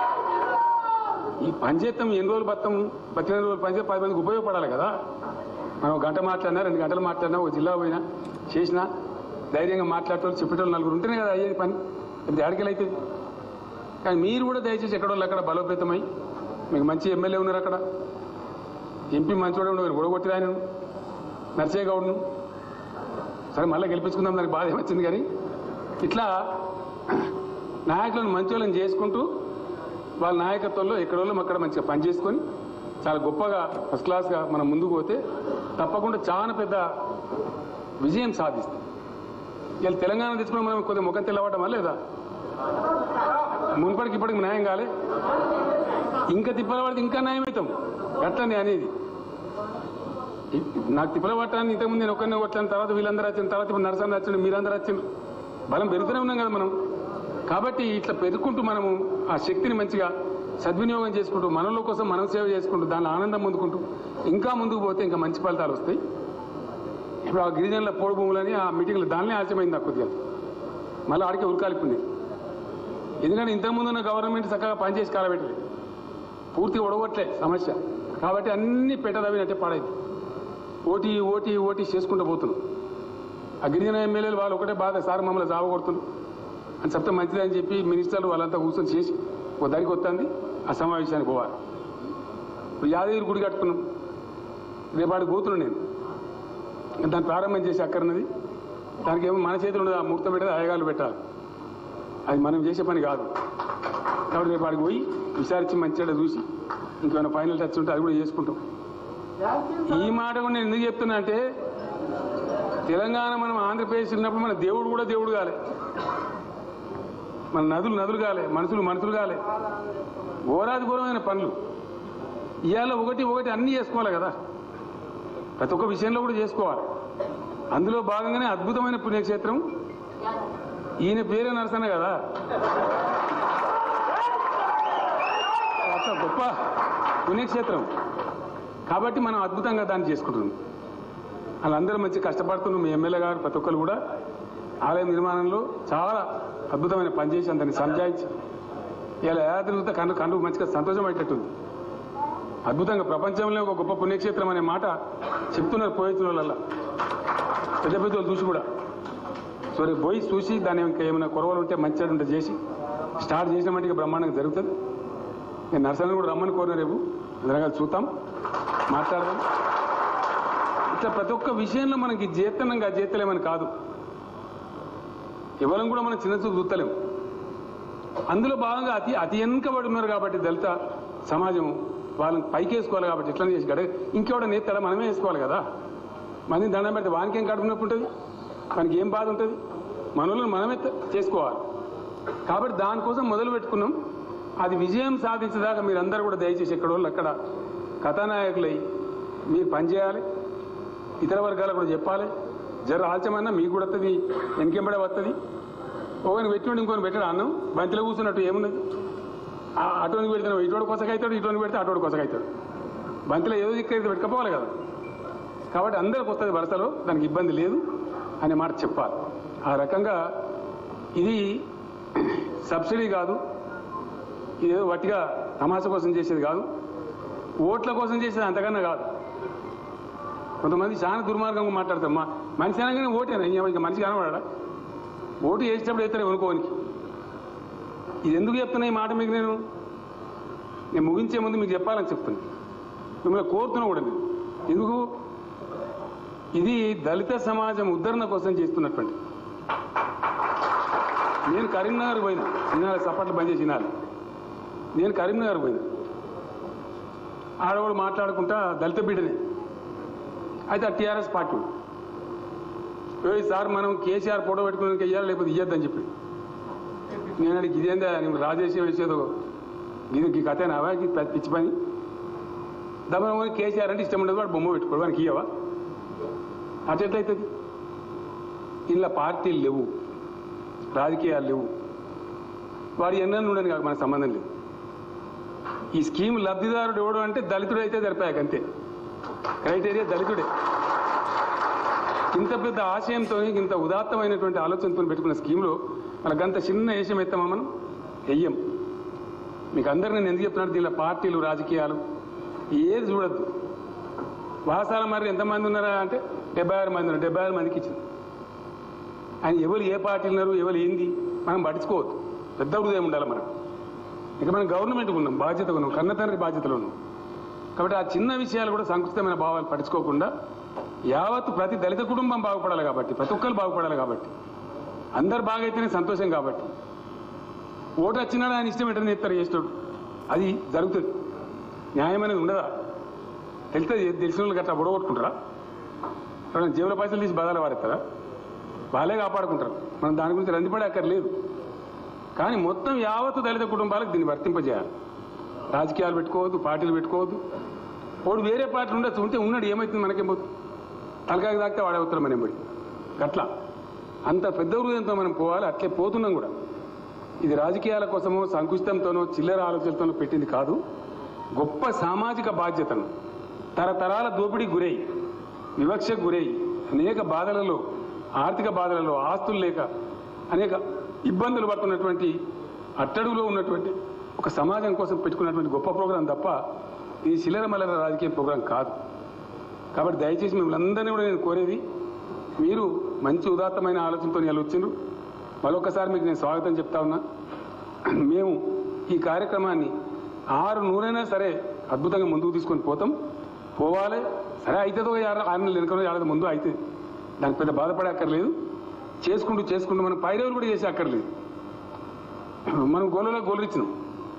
ఈ పంచేత్తం ఎన్ని రోజులు బత్తం బతికిన రోజులు పంచేత్తం పది మందికి ఉపయోగపడాలి కదా మనం ఒక గంట మాట్లాడినా రెండు గంటలు మాట్లాడినా ఒక జిల్లా పోయినా చేసినా ధైర్యంగా మాట్లాడేటోళ్ళు చెప్పేటోళ్ళు నలుగురు ఉంటేనే కదా అయ్యేది పని ఇది ఆడికెళ్ళి అవుతుంది కానీ మీరు కూడా దయచేసి ఎక్కడోళ్ళు అక్కడ బలోపేతమై మీకు మంచి ఎమ్మెల్యే ఉన్నారు అక్కడ ఎంపీ మంచివాడు ఉన్నారు గొడగొట్టిన ఆయన నర్సయ్య గౌడ్ను సరే మళ్ళీ గెలిపించుకుందాం దానికి బాధ ఏమొచ్చింది కానీ ఇట్లా నాయకులను మంచి వాళ్ళని చేసుకుంటూ వాళ్ళ నాయకత్వంలో ఎక్కడోళ్ళు అక్కడ మంచిగా పనిచేసుకొని చాలా గొప్పగా ఫస్ట్ క్లాస్గా మనం ముందుకు పోతే తప్పకుండా చాలా పెద్ద విజయం సాధిస్తాం ఇలా తెలంగాణ తెచ్చుకుని మనం కొద్దిగా ముఖం తెల్లవటమా లేదా మునుపటికి ఇప్పటికి న్యాయం కాలే ఇంకా తిప్పల పడితే ఇంకా న్యాయం అవుతాం అట్లనే అనేది ఇ- నాకు తిప్పల పట్టాన్ని ఇంతకుముందు నేను ఒక్కరిని కొట్టాను తర్వాత వీళ్ళందరూ వచ్చిన తర్వాత ఇప్పుడు నరసన్న వచ్చిండు మీరందరూ వచ్చిండు బలం పెరుగుతూనే ఉన్నాం కదా మనం కాబట్టి ఇట్లా పెరుగుకుంటూ మనము ఆ శక్తిని మంచిగా సద్వినియోగం చేసుకుంటూ మనలో కోసం మనం సేవ చేసుకుంటూ దానిలో ఆనందం పొందుకుంటూ ఇంకా ముందుకు పోతే ఇంకా మంచి ఫలితాలు వస్తాయి ఇప్పుడు ఆ గిరిజనుల పోడు భూములని ఆ మీటింగ్లో దానినే ఆలస్యమైంది నాకు కొద్దిగా మళ్ళీ ఆడికే ఉరకాలిపోయింది ఎందుకంటే ఇంతకుముందు ఉన్న గవర్నమెంట్ చక్కగా పనిచేసి కాలబెట్టలేదు పూర్తి ఒడగొట్లే సమస్య కాబట్టి అన్ని పెట్టదవినట్టే పడైంది ఓటీ ఓటీ ఓటీ చేసుకుంటూ పోతున్నాం ఆ గిరిజన ఎమ్మెల్యేలు వాళ్ళు ఒకటే బాధ సార్ మమ్మల్ని జావగొడుతున్నారు అని చెప్తే మంచిది అని చెప్పి మినిస్టర్లు వాళ్ళంతా కూర్చొని చేసి ఒక దానికి వస్తుంది ఆ సమావేశానికి పోవాలి ఇప్పుడు యాదగిరి గుడి కట్టుకున్నాం రేపాడికి పోతున్నాను నేను ఇంకా దాన్ని ప్రారంభం చేసి అక్కర్నది దానికి ఏమో మన చేతులు ఉండదు ఆ ముహూర్తం పెట్టేది అయ్యగాళ్ళు పెట్టాలి అది మనం చేసే పని కాదు కాబట్టి రేపు ఆడికి పోయి విచారించి మంచిగా చూసి ఇంకేమైనా ఫైనల్ టచ్ ఉంటే అది కూడా చేసుకుంటాం ఈ మాట కూడా నేను ఎందుకు చెప్తున్నా అంటే తెలంగాణ మనం ఆంధ్రప్రదేశ్ ఉన్నప్పుడు మన దేవుడు కూడా దేవుడు కాలే మన నదులు నదులు కాలే మనుషులు మనుషులు కాలే ఘోరాది ఘోరమైన పనులు ఇవాళ ఒకటి ఒకటి అన్నీ చేసుకోవాలి కదా ప్రతి ఒక్క విషయంలో కూడా చేసుకోవాలి అందులో భాగంగానే అద్భుతమైన పుణ్యక్షేత్రం ఈయన పేరే నరసన్న కదా అట్లా గొప్ప పుణ్యక్షేత్రం కాబట్టి మనం అద్భుతంగా దాన్ని చేసుకుంటున్నాం వాళ్ళందరూ మంచి కష్టపడుతున్నారు మీ ఎమ్మెల్యే గారు ప్రతి ఒక్కరు కూడా ఆలయ నిర్మాణంలో చాలా అద్భుతమైన పనిచేసి అందరిని సంజాయించి ఇలా ఏడాది కన్ను కన్ను మంచిగా సంతోషం అయ్యేటట్టుంది అద్భుతంగా ప్రపంచంలో ఒక గొప్ప పుణ్యక్షేత్రం అనే మాట చెప్తున్నారు పోయితున్న వాళ్ళ పెద్ద పెద్ద వాళ్ళు చూసి కూడా సో రేపు పోయి చూసి దాని ఇంకా ఏమైనా కొరవలు ఉంటే మంచిగా ఉంటే చేసి స్టార్ట్ చేసిన మట్టికి బ్రహ్మాండంగా జరుగుతుంది నేను నర్సరీని కూడా రమ్మని కోరిన రేపు అందరం కలిసి చూద్దాం మాట్లాడదాం ఇట్లా ప్రతి ఒక్క విషయంలో మనకి చేతనంగా చేతలేమని కాదు ఎవరం కూడా మనం చిన్న చూపు చూస్తలేం అందులో భాగంగా అతి అతి వెనుకబడి ఉన్నారు కాబట్టి దళిత సమాజం వాళ్ళని పైకి వేసుకోవాలి కాబట్టి ఇట్లా చేసి గడ ఇంకెవడ నేస్తాడా మనమే వేసుకోవాలి కదా మందిని దండం పెడితే వానికి ఏం కడుపు నొప్పి ఉంటుంది మనకి ఏం బాధ ఉంటుంది మనల్ని మనమే త- చేసుకోవాలి కాబట్టి దానికోసం మొదలు పెట్టుకున్నాం అది విజయం సాధించేదాకా మీరందరూ కూడా దయచేసి ఎక్కడోళ్ళు అక్కడ కథానాయకులై మీరు పనిచేయాలి ఇతర వర్గాలకు కూడా చెప్పాలి జర ఆలస్యమన్నా మీకు కూడా వస్తుంది వెనకెంబడే వస్తుంది ఒకని పెట్టినోడు ఇంకొని పెట్టాడు అన్నం బంతిలో కూర్చున్నట్టు ఏమున్నది ఆ అటువంటి పెడితే ఇటువంటి కొసకైతాడు ఇటువంటి పెడితే అటువంటి కొసకైతాడు బంతిలో ఏదో దిక్కైతే పెట్టుకపోవాలి కదా కాబట్టి అందరికి వస్తుంది వరుసలో దానికి ఇబ్బంది లేదు అనే మాట చెప్పాలి ఆ రకంగా ఇది సబ్సిడీ కాదు ఇదేదో వట్టిగా తమాషా కోసం చేసేది కాదు ఓట్ల కోసం చేసేది అంతకన్నా కాదు కొంతమంది చాలా దుర్మార్గంగా మాట్లాడతారు మా మనిషి అనగానే ఓటేనా ఇంకా మనిషి కనబడా ఓటు వేసేటప్పుడు వేస్తారు కొనుక్కోనికి ఇది ఎందుకు చెప్తున్నా ఈ మాట మీకు నేను నేను ముగించే ముందు మీకు చెప్పాలని చెప్తున్నా మిమ్మల్ని కోరుతున్నా కూడా నేను ఎందుకు ఇది దళిత సమాజం ఉద్ధరణ కోసం చేస్తున్నటువంటి నేను కరీంనగర్ పోయినా వినాలి సపట్లు బంద్ చేసి వినాలి నేను కరీంనగర్ పోయినా ఆడవాడు మాట్లాడుకుంటా దళిత బిడ్డనే అయితే ఆ టీఆర్ఎస్ పార్టీ "ఏయ్ సార్ మనం కేసీఆర్ ఫోటో పెట్టుకుని వెయ్యాలి లేకపోతే ఇయ్యద్దని చెప్పి నేను అడిగి ఇదేందా నువ్వు రాజేసి వేసేదో ఇది ఈ కథేనావా ఇది పెద్ద పిచ్చి పని దమనం కేసీఆర్ అంటే ఇష్టం ఉండదు వాడు బొమ్మ పెట్టుకోడు వానికి ఇయ్యవా అటెట్లయితుంది ఇలా పార్టీలు లేవు రాజకీయాలు లేవు వాడు ఎన్నెన్ను ఉండని కాదు మనకు సంబంధం లేదు ఈ స్కీమ్ లబ్ధిదారుడు ఎవడు అంటే దళితుడు అయితే జరిపాక అంతే క్రైటీరియా దళితుడే ఇంత పెద్ద ఆశయంతో ఇంత ఉదాత్తమైనటువంటి ఆలోచనతో పెట్టుకున్న స్కీమ్లో మనకు అంత చిన్న వేషం ఎత్తామా మనం వెయ్యం మీకు అందరు నేను ఎందుకు చెప్తున్నాను దీనిలో పార్టీలు రాజకీయాలు ఏది చూడద్దు వాసాల మరి ఎంతమంది ఉన్నారా అంటే డెబ్బై ఆరు మంది ఉన్నారు డెబ్బై ఆరు మందికి ఇచ్చింది ఆయన ఎవరు ఏ పార్టీలు ఉన్నారు ఎవరు ఏంది మనం పట్టించుకోవద్దు పెద్ద హృదయం ఉండాలి మనం ఇక మనం గవర్నమెంట్ ఉన్నాం బాధ్యత ఉన్నాం కన్న తండ్రి బాధ్యతలు ఉన్నాం కాబట్టి ఆ చిన్న విషయాలు కూడా సంకుచితమైన భావాలు పట్టించుకోకుండా యావత్ ప్రతి దళిత కుటుంబం బాగుపడాలి కాబట్టి ప్రతి ఒక్కరు బాగుపడాలి కాబట్టి అందరు బాగైతేనే సంతోషం కాబట్టి ఓటు వచ్చినాడు ఆయన ఇష్టం ఏంటని చెప్తారు చేస్తాడు అది జరుగుతుంది న్యాయం అనేది ఉండదా తెలితే తెలిసిన వాళ్ళు గట్రా బుడగొట్టుకుంటారా ఎవరైనా జేబుల పైసలు తీసి బదాలు వారెత్తారా వాళ్ళే కాపాడుకుంటారు మనం దాని గురించి రందిపడే అక్కర్లేదు కానీ మొత్తం యావత్తు దళిత కుటుంబాలకు దీన్ని వర్తింపజేయాలి రాజకీయాలు పెట్టుకోవద్దు పార్టీలు పెట్టుకోవద్దు వాడు వేరే పార్టీలు ఉండొచ్చు ఉంటే ఉన్నాడు ఏమవుతుంది మనకేం పోతుంది తలకాయ తాకితే వాడే అవుతారు మనం బడి అట్లా అంత పెద్ద హృదయంతో మనం పోవాలి అట్లే పోతున్నాం కూడా ఇది రాజకీయాల కోసమో సంకుచితంతోనో చిల్లర ఆలోచనతోనో పెట్టింది కాదు గొప్ప సామాజిక బాధ్యతను తరతరాల దోపిడీ గురై వివక్షకు గురై అనేక బాధలలో ఆర్థిక బాధలలో ఆస్తులు లేక అనేక ఇబ్బందులు పడుతున్నటువంటి అట్టడుగులో ఉన్నటువంటి ఒక సమాజం కోసం పెట్టుకున్నటువంటి గొప్ప ప్రోగ్రాం తప్ప ఇది చిల్లర మల్లర రాజకీయ ప్రోగ్రాం కాదు కాబట్టి దయచేసి మిమ్మల్ని అందరినీ కూడా నేను కోరేది మీరు మంచి ఉదాత్తమైన ఆలోచనతో ఇలా వచ్చిండ్రు మరొకసారి మీకు నేను స్వాగతం చెప్తా ఉన్నా మేము ఈ కార్యక్రమాన్ని ఆరు నూరైనా సరే అద్భుతంగా ముందుకు తీసుకొని పోతాం పోవాలి సరే అవుతుందో ఆరు ఆరు నెలలు వెనుక ఏడాది ముందు అవుతుంది దానికి పెద్ద బాధపడే అక్కర్లేదు చేసుకుంటూ చేసుకుంటూ మనం పైరవులు కూడా చేసే అక్కర్లేదు మనం గోలలో గోలు ఇచ్చినాం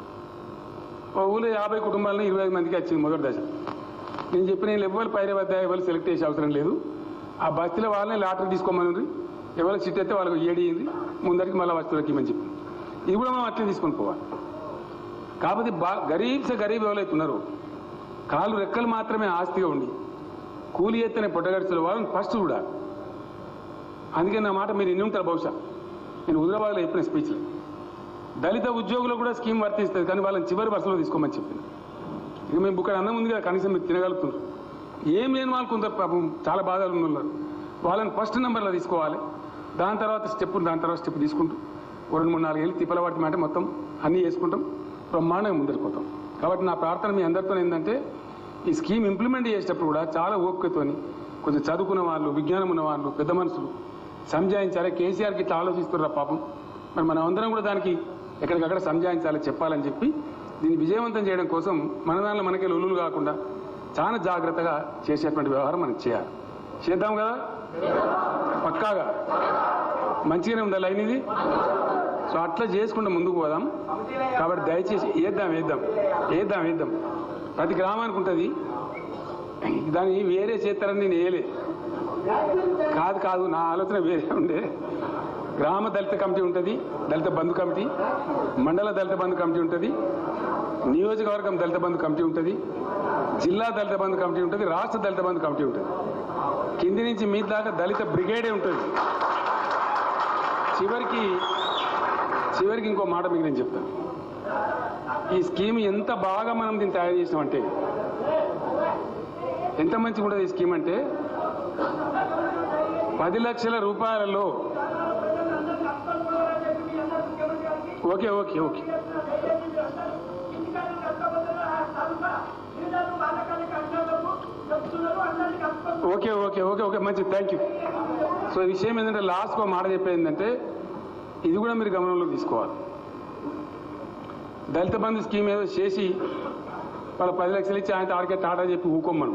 ఓ ఊళ్ళో యాభై కుటుంబాలను ఇరవై ఐదు మందికి వచ్చింది మొదటి దశ నేను చెప్పిన వీళ్ళు ఎవరు పైరే వద్ద ఎవరు సెలెక్ట్ చేసే అవసరం లేదు ఆ బస్తీలో వాళ్ళని లాటరీ తీసుకోమని ఎవరు సిట్ అయితే వాళ్ళకి ఏడి అయింది ముందరికి మళ్ళీ వస్తువులకి ఇవ్వమని చెప్పి ఇది కూడా మనం అట్లే తీసుకొని పోవాలి కాకపోతే బా గరీబ్ సే గరీబ్ ఎవరైతే ఉన్నారో కాలు రెక్కలు మాత్రమే ఆస్తిగా ఉండి కూలి ఎత్తనే పొట్టగడిచిన వాళ్ళని ఫస్ట్ చూడాలి అందుకే నా మాట మీరు ఎన్ని ఉంటారు బహుశా నేను హుజరాబాద్లో చెప్పిన స్పీచ్లో దళిత ఉద్యోగులకు కూడా స్కీమ్ వర్తిస్తుంది కానీ వాళ్ళని చివరి వరుసలో తీసుకోమని చెప్పింది ఇక మేము ఇక్కడ అన్నం ఉంది కదా కనీసం మీరు తినగలుగుతున్నారు ఏం లేని వాళ్ళు కొందరు పాపం చాలా బాధలు ఉన్న ఉన్నారు వాళ్ళని ఫస్ట్ నెంబర్లో తీసుకోవాలి దాని తర్వాత స్టెప్ దాని తర్వాత స్టెప్ తీసుకుంటూ ఓ రెండు మూడు నాలుగు ఏళ్ళు తిప్పల వాటి మాట మొత్తం అన్నీ చేసుకుంటాం బ్రహ్మాండంగా ముందరికి పోతాం కాబట్టి నా ప్రార్థన మీ అందరితో ఏంటంటే ఈ స్కీమ్ ఇంప్లిమెంట్ చేసేటప్పుడు కూడా చాలా ఓపికతోని కొంచెం చదువుకున్న వాళ్ళు విజ్ఞానం ఉన్న వాళ్ళు పెద్ద మనుషులు సంజాయించాలి కేసీఆర్కి ఇట్లా ఆలోచిస్తున్నారు పాపం మరి మనం అందరం కూడా దానికి ఎక్కడికక్కడ సంజాయించాలి చెప్పాలని చెప్పి దీన్ని విజయవంతం చేయడం కోసం మన దానిలో మనకి లొల్లులు కాకుండా చాలా జాగ్రత్తగా చేసేటువంటి వ్యవహారం మనం చేయాలి చేద్దాం కదా పక్కాగా మంచిగానే ఉందా లైన్ ఇది సో అట్లా చేసుకుంటూ ముందుకు పోదాం కాబట్టి దయచేసి వేద్దాం వేద్దాం వేద్దాం వేద్దాం ప్రతి గ్రామానికి ఉంటుంది దాన్ని వేరే చేస్తారని నేను వేయలే కాదు కాదు నా ఆలోచన వేరే ఉండే గ్రామ దళిత కమిటీ ఉంటుంది దళిత బంధు కమిటీ మండల దళిత బంధు కమిటీ ఉంటుంది నియోజకవర్గం దళిత బంధు కమిటీ ఉంటుంది జిల్లా దళిత బంధు కమిటీ ఉంటుంది రాష్ట్ర దళిత బంధు కమిటీ ఉంటుంది కింది నుంచి మీ దాకా దళిత బ్రిగేడే ఉంటుంది చివరికి చివరికి ఇంకో మాట మీకు నేను చెప్తాను ఈ స్కీమ్ ఎంత బాగా మనం దీన్ని తయారు చేసినామంటే ఎంత మంచిగా ఉంటుంది ఈ స్కీమ్ అంటే పది లక్షల రూపాయలలో okay okay okay okay okay okay okay మంచిది థ్యాంక్ యూ సో ఈ విషయం ఏంటంటే లాస్ట్కి ఒక మాట చెప్పేది ఏంటంటే ఇది కూడా మీరు గమనంలోకి తీసుకోవాలి దళిత బంధు స్కీమ్ ఏదో చేసి వాళ్ళ పది లక్షలు ఇచ్చి ఆయన ఆడికే టాటా చెప్పి ఊకోమ్మను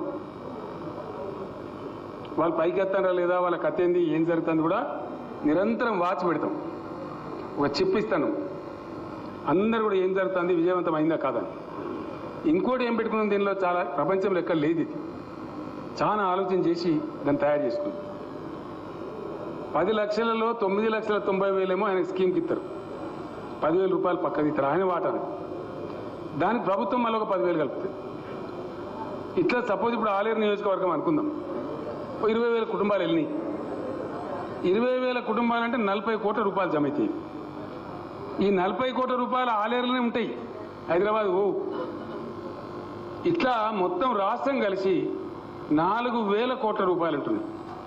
వాళ్ళు పైకి ఎత్తారా లేదా వాళ్ళ కథ ఏంది ఏం జరుగుతుంది కూడా నిరంతరం వాచ్ పెడతాం ఒక చిప్ ఇస్తాను అందరు కూడా ఏం జరుగుతుంది విజయవంతం అయిందా కాదని ఇంకోటి ఏం పెట్టుకున్నాం దీనిలో చాలా ప్రపంచంలో ఎక్కడ లేదు ఇది చాలా ఆలోచన చేసి దాన్ని తయారు చేసుకుంది పది లక్షలలో తొమ్మిది లక్షల తొంభై వేలేమో ఆయన స్కీమ్కి ఇస్తారు పదివేల రూపాయలు పక్కకి ఇస్తారు ఆయన వాటాను దానికి ప్రభుత్వం మళ్ళీ ఒక పదివేలు కలుపుతుంది ఇట్లా సపోజ్ ఇప్పుడు ఆలేరు నియోజకవర్గం అనుకుందాం ఓ ఇరవై వేల కుటుంబాలు వెళ్ళినాయి ఇరవై వేల కుటుంబాలు అంటే నలభై కోట్ల రూపాయలు జమ అవుతాయి ఈ నలభై కోట్ల రూపాయలు ఆలేరులోనే ఉంటాయి హైదరాబాద్ ఓ ఇట్లా మొత్తం రాష్ట్రం కలిసి నాలుగు వేల కోట్ల రూపాయలు ఉంటుంది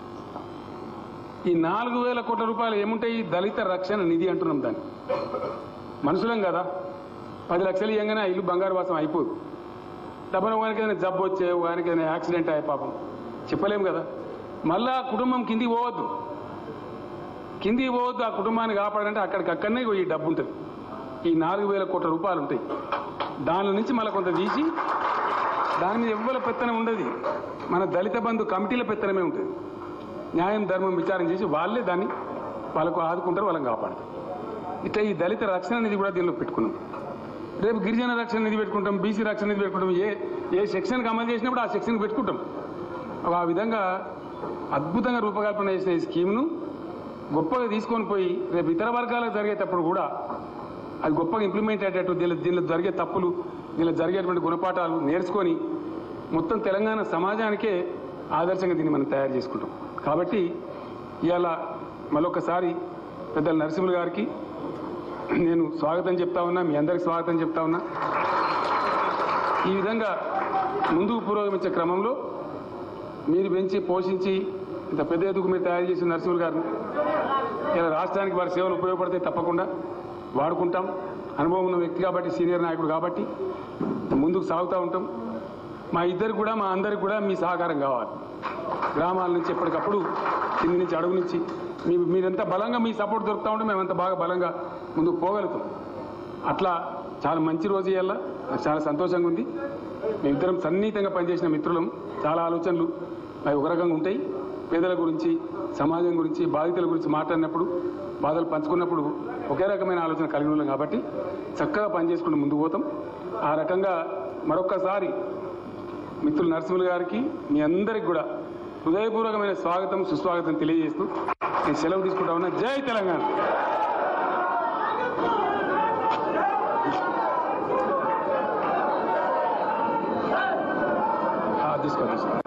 ఈ నాలుగు వేల కోట్ల రూపాయలు ఏముంటాయి దళిత రక్షణ నిధి అంటున్నాం దాన్ని మనుషులం కదా పది లక్షలు ఇవ్వగానే ఆ ఇల్లు బంగారు వాసం అయిపోదు డబ్బన వానికి ఏదైనా జబ్బు వచ్చే వానికి ఏదైనా యాక్సిడెంట్ అయ్యే పాపం చెప్పలేం కదా మళ్ళా ఆ కుటుంబం కిందికి పోవద్దు కిందికి పోవద్దు ఆ కుటుంబాన్ని కాపాడంటే అక్కడికి అక్కడనే ఈ డబ్బు ఉంటుంది ఈ నాలుగు వేల కోట్ల రూపాయలు ఉంటాయి దాని నుంచి మళ్ళీ కొంత తీసి దాని మీద ఎవ్వల పెత్తనం ఉండదు మన దళిత బంధు కమిటీల పెత్తనమే ఉంటుంది న్యాయం ధర్మం విచారం చేసి వాళ్ళే దాన్ని వాళ్ళకు ఆదుకుంటారు వాళ్ళని కాపాడతారు ఇట్లా ఈ దళిత రక్షణ నిధి కూడా దీనిలో పెట్టుకున్నాం రేపు గిరిజన రక్షణ నిధి పెట్టుకుంటాం బీసీ రక్షణ నిధి పెట్టుకుంటాం ఏ ఏ సెక్షన్కి అమలు చేసినప్పుడు ఆ సెక్షన్కి పెట్టుకుంటాం ఆ విధంగా అద్భుతంగా రూపకల్పన చేసిన ఈ స్కీమ్ను గొప్పగా తీసుకొని పోయి రేపు ఇతర వర్గాలకు జరిగేటప్పుడు కూడా అది గొప్పగా ఇంప్లిమెంట్ అయ్యేటట్టు దీనిలో దీనిలో జరిగే తప్పులు దీనిలో జరిగేటువంటి గుణపాఠాలు నేర్చుకొని మొత్తం తెలంగాణ సమాజానికే ఆదర్శంగా దీన్ని మనం తయారు చేసుకుంటాం కాబట్టి ఇవాళ మరొకసారి పెద్దల నరసింహులు గారికి నేను స్వాగతం చెప్తా ఉన్నా మీ అందరికి స్వాగతం చెప్తా ఉన్నా ఈ విధంగా ముందుకు పురోగమించే క్రమంలో మీరు పెంచి పోషించి ఇంత పెద్ద ఎదుగు మీరు తయారు చేసిన నరసింహులు గారిని ఇలా రాష్ట్రానికి వారి సేవలు ఉపయోగపడితే తప్పకుండా వాడుకుంటాం అనుభవం ఉన్న వ్యక్తి కాబట్టి సీనియర్ నాయకుడు కాబట్టి ముందుకు సాగుతూ ఉంటాం మా ఇద్దరికి కూడా మా అందరికి కూడా మీ సహకారం కావాలి గ్రామాల నుంచి ఎప్పటికప్పుడు కింది నుంచి అడుగు నుంచి మీ మీరెంత బలంగా మీ సపోర్ట్ దొరుకుతూ ఉంటే మేము అంత బాగా బలంగా ముందుకు పోగలుగుతాం అట్లా చాలా మంచి రోజు ఇవాళ నాకు చాలా సంతోషంగా ఉంది మేమిద్దరం సన్నిహితంగా పనిచేసిన మిత్రులం చాలా ఆలోచనలు అవి ఒక రకంగా ఉంటాయి పేదల గురించి సమాజం గురించి బాధితుల గురించి మాట్లాడినప్పుడు బాధలు పంచుకున్నప్పుడు ఒకే రకమైన ఆలోచన కలిగి ఉన్నాం కాబట్టి చక్కగా పనిచేసుకుంటూ ముందుకు పోతాం ఆ రకంగా మరొక్కసారి మిత్రులు నరసింహులు గారికి మీ అందరికి కూడా హృదయపూర్వకమైన స్వాగతం సుస్వాగతం తెలియజేస్తూ నేను సెలవు తీసుకుంటా ఉన్నా జై తెలంగాణ ఆ, తీసుకో తీసుకో